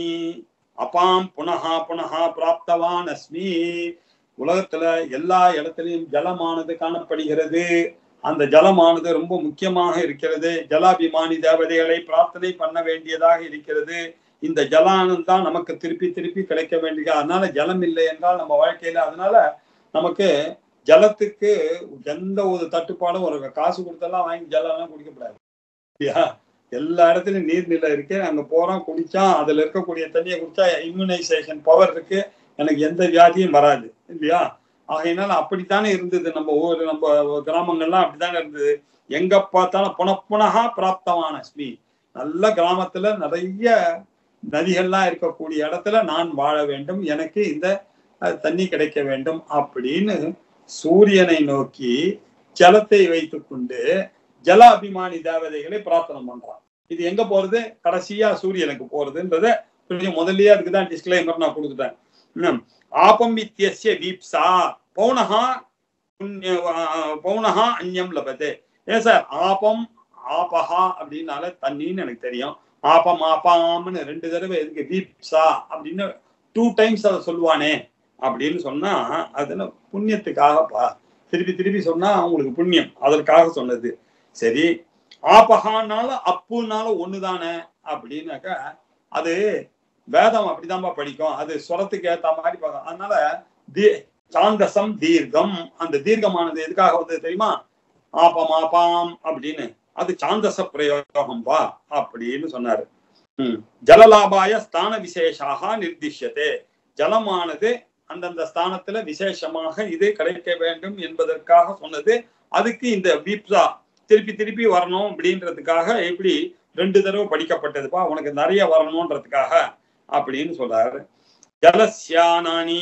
அபாம் புனஹா புனஹா பிராப்தவான் அஸ்மி உலகத்துல எல்லா இடத்துலயும் ஜலமானது காணப்படுகிறது அந்த ஜலமானது ரொம்ப முக்கியமாக இருக்கிறது ஜலாபிமானி தேவதைகளை பிரார்த்தனை பண்ண வேண்டியதாக இருக்கிறது இந்த ஜலானம் தான் நமக்கு திருப்பி திருப்பி கிடைக்க வேண்டிய அதனால ஜலம் இல்லை என்றால் நம்ம வாழ்க்கையில அதனால நமக்கு ஜலத்துக்கு எந்த ஒரு தட்டுப்பாடும் ஒரு காசு கொடுத்தெல்லாம் வாங்கி ஜலம்லாம் குடிக்கக்கூடாது இல்லையா எல்லா இடத்துலயும் நீர்நிலை இருக்கு அங்க போறோம் குடிச்சா அதுல இருக்கக்கூடிய தண்ணியை குடிச்சா இம்யூனைசேஷன் பவர் இருக்கு எனக்கு எந்த வியாதியும் வராது இல்லையா ஆகையினால அப்படித்தானே இருந்தது நம்ம ஊர் நம்ம கிராமங்கள்லாம் அப்படித்தானே இருந்தது எங்க பார்த்தாலும் புனப்புனகா பிராப்தமான அஸ்மி நல்ல கிராமத்துல நிறைய நதிகள்லாம் இருக்கக்கூடிய இடத்துல நான் வாழ வேண்டும் எனக்கு இந்த அஹ், தண்ணி கிடைக்க வேண்டும் அப்படின்னு சூரியனை நோக்கி ஜலத்தை வைத்துக்கொண்டு ஜல அபிமானி தேவதைகளை பிரார்த்தனை பண்றான் இது எங்க போறது கடைசியா சூரியனுக்கு போறதுன்றத கொஞ்சம் முதல்லயே அதுக்கு தான் டிஸ்கிளைமர் நான் கொடுத்துட்டேன் இன்னும் ஆபம் இத்தியஸ்ய வீப்சா பௌனஹா புண்ணிய ஆஹ் பௌனஹா அந்யம் லபதே ஏன் சார் ஆபம் ஆபஹா அப்படின்னால தண்ணின்னு எனக்கு தெரியும் ஆபம் ஆபாம்னு ரெண்டு தடவை எதுக்கு வீப்சா அப்படின்னு டூ டைம்ஸ் அதை சொல்லுவானே அப்படின்னு சொன்னா அதுல புண்ணியத்துக்காகப்பா திருப்பி திருப்பி சொன்னா அவங்களுக்கு புண்ணியம் அதற்காக சொன்னது சரி ஆபகானால அப்புனால ஒண்ணுதானே அப்படின்னாக்கா அது வேதம் அப்படிதான்ப்பா படிக்கும் அது ஸ்வரத்துக்கு ஏத்த மாதிரி பார்க்கும் அதனால தீ சாந்தசம் தீர்க்கம் அந்த தீர்க்கமானது எதுக்காக வந்தது தெரியுமா ஆபம் ஆபாம் அப்படின்னு அது சாந்தச பிரயோகம்பா அப்படின்னு சொன்னாரு ம். ஜலலாபாய ஸ்தான விசேஷாக நிர்திஷ்யதே ஜலமானது அந்தந்த ஸ்தானத்துல விசேஷமாக இது கிடைக்க வேண்டும் என்பதற்காக சொன்னது அதுக்கு இந்த வீப்சா திருப்பி திருப்பி வரணும் அப்படின்றதுக்காக எப்படி ரெண்டு தடவை படிக்கப்பட்டதுப்பா உனக்கு நிறைய வரணும்ன்றதுக்காக அப்படின்னு சொல்றாரு ஜலஸ்யானானி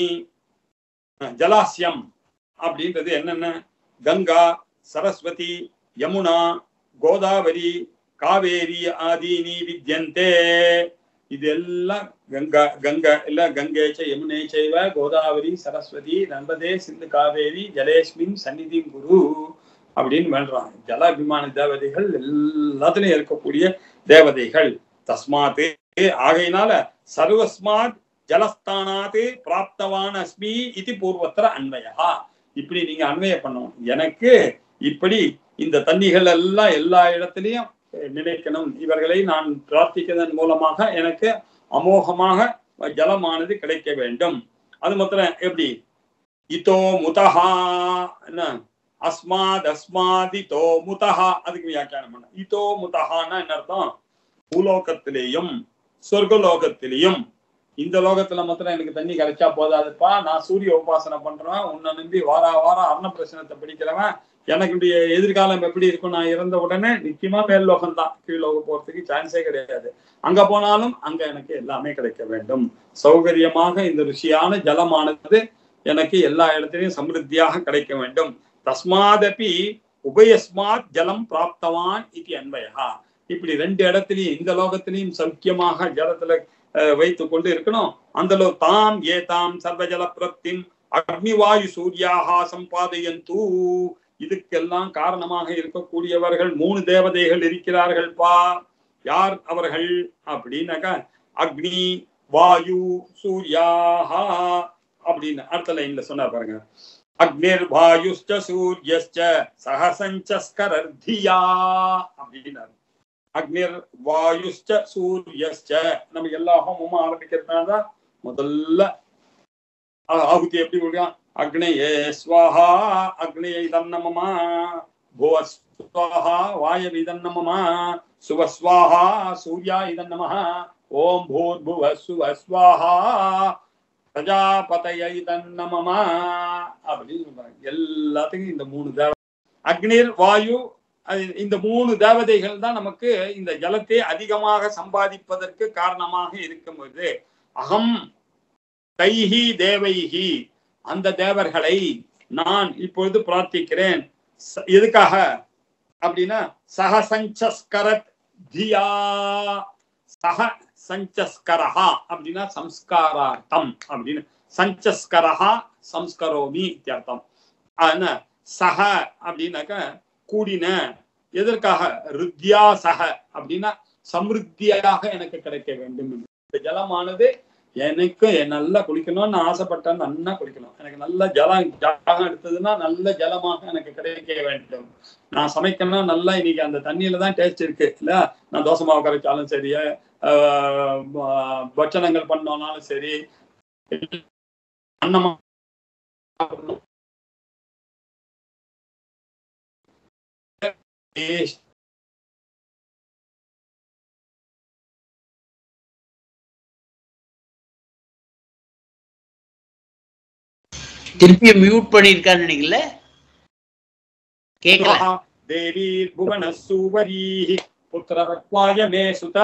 அஹ், ஜலாஸ்யம் அப்படின்றது என்னென்ன கங்கா சரஸ்வதி யமுனா கோதாவரி காவேரி ஆதீனி வித்யந்தே இது எல்லாம் கங்கா கங்கா இல்ல கங்கை ச யமுனை செய்வ கோதாவரி சரஸ்வதி நர்மதே சிந்து காவேரி ஜலேஸ்மின் சந்நிதி குரு அப்படின்னு வேண்டாம் ஜலாபிமான தேவதைகள் எல்லாத்துலயும் இருக்கக்கூடிய தேவதைகள் தஸ்மாத்து ஆகையினால சர்வஸ்மாத் ஜலஸ்தானாத்து பிராப்தவான் அஸ்மி இது பூர்வத்திர அன்வயா இப்படி நீங்க அன்வய பண்ணணும் எனக்கு இப்படி இந்த தண்ணிகள் எல்லாம் எல்லா இடத்துலயும் நினைக்கணும் இவர்களை நான் பிரார்த்திக்கிறதன் மூலமாக எனக்கு அமோகமாக ஜலமானது கிடைக்க வேண்டும் அது மாத்திரம் எப்படி இதோ முதஹா என்ன அஸ்மாத் அஸ்மாத் இதோ முதஹா அதுக்கு வியாக்கியானம் பண்ண இதோ முதஹான்னா என்ன அர்த்தம் பூலோகத்திலேயும் சொர்க்கலோகத்திலேயும் இந்த லோகத்துல மாத்திரம் எனக்கு தண்ணி கிடைச்சா போதாதுப்பா நான் சூரிய உபாசனை பண்றவன் உன்னை நம்பி வாரா வாரம் அர்ண பிரச்சனத்தை படிக்கிறவன் எனக்கு எதிர்காலம் எப்படி இருக்கும் நான் இறந்த உடனே நிச்சயமா மேல் லோகம் தான் கீழ்லோகம் போறதுக்கு சான்ஸே கிடையாது அங்க போனாலும் அங்க எனக்கு எல்லாமே கிடைக்க வேண்டும் சௌகரியமாக இந்த ருசியான ஜலமானது எனக்கு எல்லா இடத்திலையும் சமிருத்தியாக கிடைக்க வேண்டும் தஸ்மாதபி உபயஸ்மாத் ஜலம் பிராப்தவான் இது அன்வயா இப்படி ரெண்டு இடத்துலயும் இந்த லோகத்திலையும் சௌக்கியமாக ஜலத்துல அஹ், வைத்துக் கொண்டு இருக்கணும் அந்த லோ தாம் ஏதாம் சர்வஜல பிரப்திம் அக்னிவாயு சூர்யாகா சம்பாதையந்து இதுக்கெல்லாம் காரணமாக இருக்கக்கூடியவர்கள் மூணு தேவதைகள் இருக்கிறார்கள் பா யார் அவர்கள் அப்படின்னாக்கா அக்னி வாயு சூர்யாஹா அப்படின்னு அடுத்த லைன்ல சொன்னார் பாருங்க அக்னிர் வாயுஷ்ட சூரியஸ்ச சகசஞ்சஸ்கரர்தியா அப்படின்னாரு அக்னிர் வாயுஷ்ட சூரியஸ்ச நம்ம எல்லா ஹோமமும் ஆரம்பிக்கிறதுனால தான் முதல்ல ஆ- ஆகுதி எப்படி கொடுக்கலாம் அக்னயே ஸ்வாஹா அக்னியை தன்னமமா புவ ஸ்வாஹா வாயவி தன்னமமா சுவஸ்வாஹா சூர்யா இதன்னம ஓம் பூர்புவ சுவ ஸ்வாஹா பிரஜாபதய இதன்னமமா அப்படின்னு சொல்றாங்க எல்லாத்துக்கும் இந்த மூணு தேவ அக்னிர் வாயு அது இந்த மூணு தேவதைகள் தான் நமக்கு இந்த ஜலத்தை அதிகமாக சம்பாதிப்பதற்கு காரணமாக இருக்கும்போது அகம் தைஹி தேவைஹி அந்த தேவர்களை நான் இப்பொழுது பிரார்த்திக்கிறேன் ச- எதுக்காக அப்படின்னா சக சஞ்சஸ்கரத் தியா சக சஞ்சஸ்கரஹா அப்படின்னா சம்ஸ்காரார்த்தம் அப்படின்னு சஞ்சஸ்கரஹா சம்ஸ்கரோமி இத்தியர்த்தம் ஆனா சக அப்படின்னாக்க கூடின எதற்காக ருத்யா சக அப்படின்னா சமிருத்தியாக எனக்கு கிடைக்க வேண்டும் என்று. இந்த ஜலமானது எனக்கு நல்லா குளிக்கணும்னு ஆசைப்பட்டேன் நல்லா குளிக்கணும் எனக்கு நல்ல ஜலம் ஜாகம் எடுத்ததுன்னா நல்ல ஜலமாக எனக்கு கிடைக்க வேண்டும் நான் சமைக்கணும்னா நல்லா இன்னைக்கு அந்த தண்ணியில தான் டேஸ்ட் இருக்கு இல்ல நான் தோசை மாவு கரைச்சாலும் சரி ஆஹ் ப- பட்சணங்கள் பண்ணோம்னாலும் சரி அன்னமா taste திருப்பி மியூட் பண்ணிருக்கான்னு நினைக்கல கேட்கல देवीर्भुवनस्सुवरीः पुत्रवत्वाय मे सुत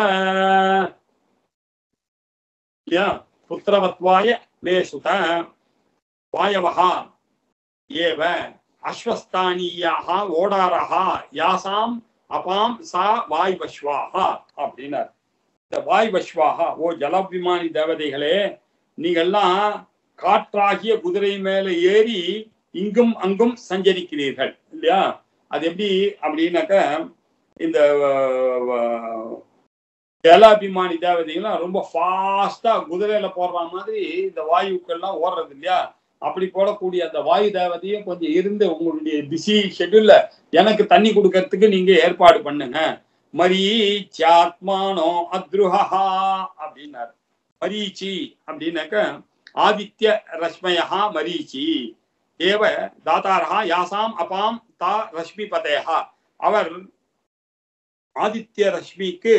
या पुत्रवत्वाय मे सुत वायवः एव அஸ்வஸ்தானியாக ஓடாரஹ யாசாம் அபாம் சா வாய்வஸ்வாக அப்படின்னார் இந்த வாய்வஸ்வாக ஓ ஜலபிமானி தேவதைகளே நீங்கெல்லாம் காற்றாகிய குதிரை மேல ஏறி இங்கும் அங்கும் சஞ்சரிக்கிறீர்கள் இல்லையா அது எப்படி அப்படின்னாக்க இந்த அஹ், அஹ், ஜலாபிமானி தேவதைகள்லாம் ரொம்ப ஃபாஸ்டா குதிரையில போடுற மாதிரி இந்த வாயுக்கள்லாம் ஓடுறது இல்லையா அப்படி போடக்கூடிய அந்த வாயு தேவதையும் கொஞ்சம் இருந்து உங்களுடைய பிஸி ஷெட்யூல்ல எனக்கு தண்ணி கொடுக்கறதுக்கு நீங்க ஏற்பாடு பண்ணுங்க மரீச்சாத்மானோ அத்ருஹா அப்படின்னாரு மரீச்சி அப்படின்னாக்க ஆதித்ய ரஷ்மயா மரீச்சி ஏவ தாத்தாரா யாசாம் அபாம் தா ரஷ்மி பதேகா அவர் ஆதித்ய ரஷ்மிக்கு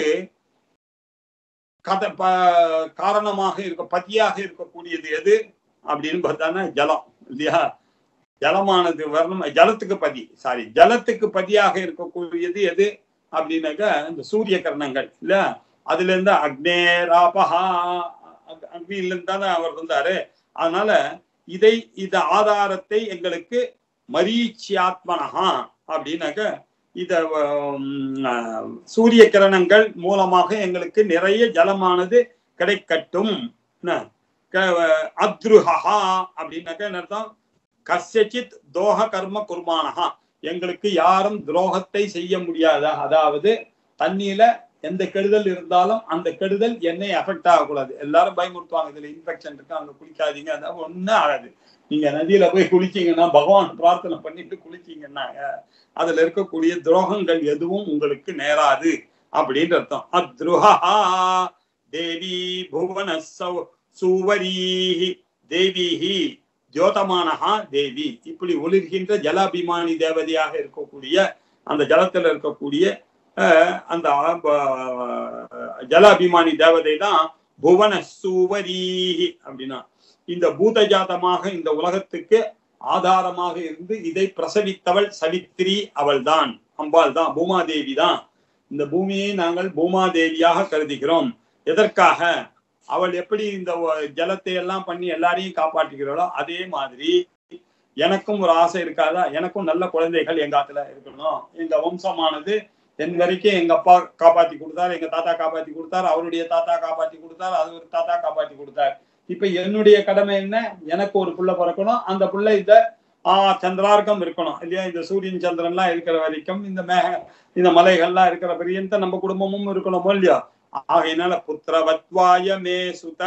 கத ப- காரணமாக இருக்க பதியாக இருக்கக்கூடியது எது அப்படின்னு பார்த்தானா ஜலம் இல்லையா ஜலமானது வரணும் ஜலத்துக்கு பதி சாரி ஜலத்துக்கு பதியாக இருக்கக்கூடியது எது அப்படின்னாக்கா இந்த சூரிய கரணங்கள் இல்ல அதுல இருந்து அக்னேராபஹா அக்- அக்னியில இருந்து தானே அவர் வந்தாரு அதனால இதை இந்த ஆதாரத்தை எங்களுக்கு மரீச்சியாத்மனஹா அப்படின்னாக்க இத உம், அஹ், சூரிய கிரணங்கள் மூலமாக எங்களுக்கு நிறைய ஜலமானது கிடைக்கட்டும் என்ன? க- அத்ருஹா அப்படின்னாக்க என்ன அர்த்தம் கஸ்யச்சித் தோஹ கர்ம குர்மானஹா எங்களுக்கு யாரும் துரோகத்தை செய்ய முடியாதா அதாவது தண்ணியில எந்த கெடுதல் இருந்தாலும் அந்த கெடுதல் என்னை அஃபெக்ட் ஆகக்கூடாது எல்லாரும் பயமுறுத்துவாங்க இதுல இன்ஃபெக்ஷன் இருக்கு அங்க குளிக்காதீங்க அதான் ஒண்ணும் ஆகாது நீங்க நதியில போய் குளிச்சீங்கன்னா பகவான் பிரார்த்தனை பண்ணிட்டு குளிச்சீங்கன்னா அதுல இருக்கக்கூடிய துரோகங்கள் எதுவும் உங்களுக்கு நேராது அப்படின்னு அர்த்தம் அத்ருஹா தேவி புவன சௌ- சூவரீஹி தேவிஹி ஜோதமானஹா தேவி இப்படி ஒளிர்கின்ற ஜலாபிமானி தேவதையாக இருக்கக்கூடிய அந்த ஜலத்துல இருக்கக்கூடிய அஹ், அந்த அஹ், ஜலாபிமானி தேவதை தான் புவன சூவரீஹி அப்படின்னா இந்த பூதஜாதமாக இந்த உலகத்துக்கு ஆதாரமாக இருந்து இதை பிரசவித்தவள் சவித்ரி அவள்தான் அம்பாள் தான் பூமாதேவி தான் இந்த பூமியை நாங்கள் பூமாதேவியாக கருதுகிறோம் எதற்காக அவள் எப்படி இந்த ஒ- ஜலத்தை எல்லாம் பண்ணி எல்லாரையும் காப்பாற்றுகிறாளோ அதே மாதிரி எனக்கும் ஒரு ஆசை இருக்காதா எனக்கும் நல்ல குழந்தைகள் எங்க ஆத்துல இருக்கணும் எங்க வம்சமானது என் வரைக்கும் எங்க அப்பா காப்பாத்தி கொடுத்தார் எங்க தாத்தா காப்பாத்தி கொடுத்தார் அவருடைய தாத்தா காப்பாத்தி கொடுத்தார் அது ஒரு தாத்தா காப்பாத்தி கொடுத்தார் இப்ப என்னுடைய கடமை என்ன எனக்கு ஒரு புள்ள பிறக்கணும் அந்த புள்ள இத ஆஹ் சந்திரார்க்கம் இருக்கணும் இல்லையா இந்த சூரியன் சந்திரன்லாம் இருக்கிற வரைக்கும் இந்த மேக இந்த மலைகள்லாம் இருக்கிற பரியந்த நம்ம குடும்பமும் இருக்கணுமோ இல்லையா ஆகையினால புத்திரவத்வாய மே சுத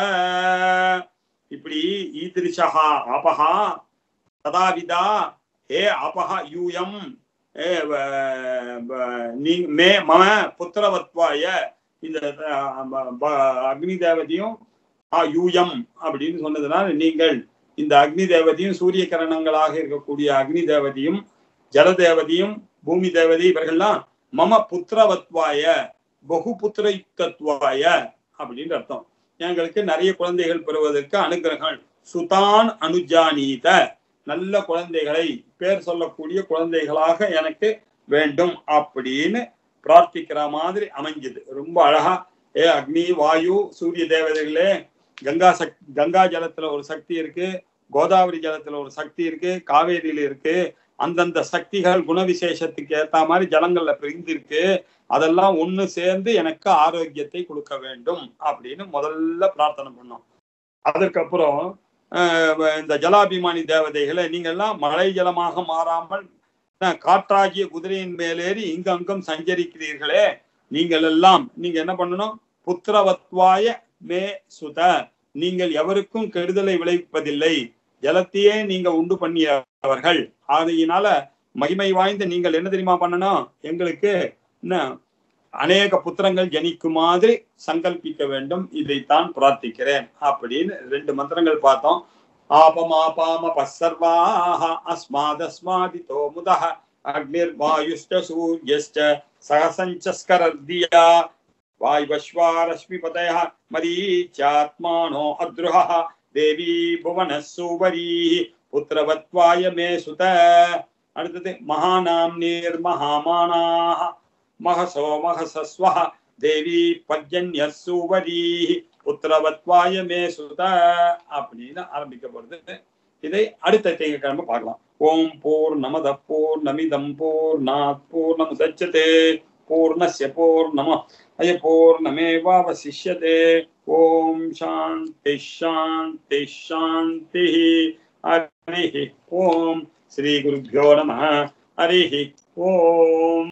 இப்படி ஈதிருஷா ஆபஹா ததாவிதா ஹே ஆபஹா யூயம் ஏ வ- வ- நீ மே மம புத்திரவத்வாய இந்த அஹ், ப- ப- அக்னி தேவதையும் ஆ யூயம் அப்படின்னு சொன்னதுனால நீங்கள் இந்த அக்னி தேவதையும் சூரிய கிரணங்களாக இருக்கக்கூடிய அக்னி தேவதையும் ஜல தேவதையும் பூமி தேவதை இவர்கள்லாம் மம புத்திரவத்வாய பகு புத்திரயுக்தத்வாய அப்படின்னு அர்த்தம் எங்களுக்கு நிறைய குழந்தைகள் பெறுவதற்கு அனுகிரகம் சுதான் அனுஜானீத நல்ல குழந்தைகளை பேர் சொல்லக்கூடிய குழந்தைகளாக எனக்கு வேண்டும் அப்படின்னு பிரார்த்திக்கிற மாதிரி அமைஞ்சது ரொம்ப அழகா ஏ அக்னி வாயு சூரிய தேவதைகளே கங்கா சக் கங்கா ஜலத்துல ஒரு சக்தி இருக்கு கோதாவரி ஜலத்துல ஒரு சக்தி இருக்கு காவேரியில இருக்கு அந்தந்த சக்திகள் குணவிசேஷத்துக்கு ஏத்த மாதிரி ஜலங்கள்ல பிரிந்திருக்கு அதெல்லாம் ஒண்ணு சேர்ந்து எனக்கு ஆரோக்கியத்தை கொடுக்க வேண்டும் அப்படின்னு முதல்ல பிரார்த்தனை பண்ணோம் அதற்கப்புறம் ஆஹ் இந்த ஜலாபிமானி தேவதைகளை நீங்கெல்லாம் மழை ஜலமாக மாறாமல் ஆஹ் காற்றாகிய குதிரையின் மேலேறி இங்கு அங்கும் சஞ்சரிக்கிறீர்களே நீங்கள் எல்லாம் நீங்க என்ன பண்ணணும் புத்திரவத்வாய மே சுத நீங்கள் எவருக்கும் கெடுதலை விளைவிப்பதில்லை ஜலத்தையே நீங்க உண்டு பண்ணியவர்கள் ஆகையினால மகிமை வாய்ந்த நீங்கள் என்ன தெரியுமா பண்ணணும் எங்களுக்கு என்ன அநேக புத்திரங்கள் ஜனிக்கும் மாதிரி சங்கல்பிக்க வேண்டும் இதைத்தான் பிரார்த்திக்கிறேன் அப்படின்னு ரெண்டு மந்திரங்கள் பார்த்தோம் ஆபமாபாம பசர்வாஹ அஸ்மாதஸ்மாதிதோ முதஹ அக்னிர்வாயுஷ்ட சூரியஸ்ட சகசஞ்சஸ்கரர்தியா வாய்வஸ்வாரஸ்மிபதய மரீச்சாத்மானோ அத்ருஹ தேவி புவன சூவரி புத்திரவத்வாய மே சுத அடுத்தது மகாநாம் நீர் மகாமானாக மகசோ மகசஸ்வ தேவி பர்ஜன்ய சூவரி புத்திரவத்வாய மே சுத அப்படின்னு ஆரம்பிக்கப்படுது இதை அடுத்த திங்கட்கிழமை பார்க்கலாம் ஓம் பூர் நமத பூர் நமிதம் பூர் நாத் பூர் நம் சச்சதே பூர்ணஸ்ய பூர்ணம அய பூர்ணமேவாவசிஷ்யதே ஓம் சாந்தி சாந்தி சாந்தி ஹரி ஓம் ஸ்ரீ குருभ्यो நம ஹரி ஓம்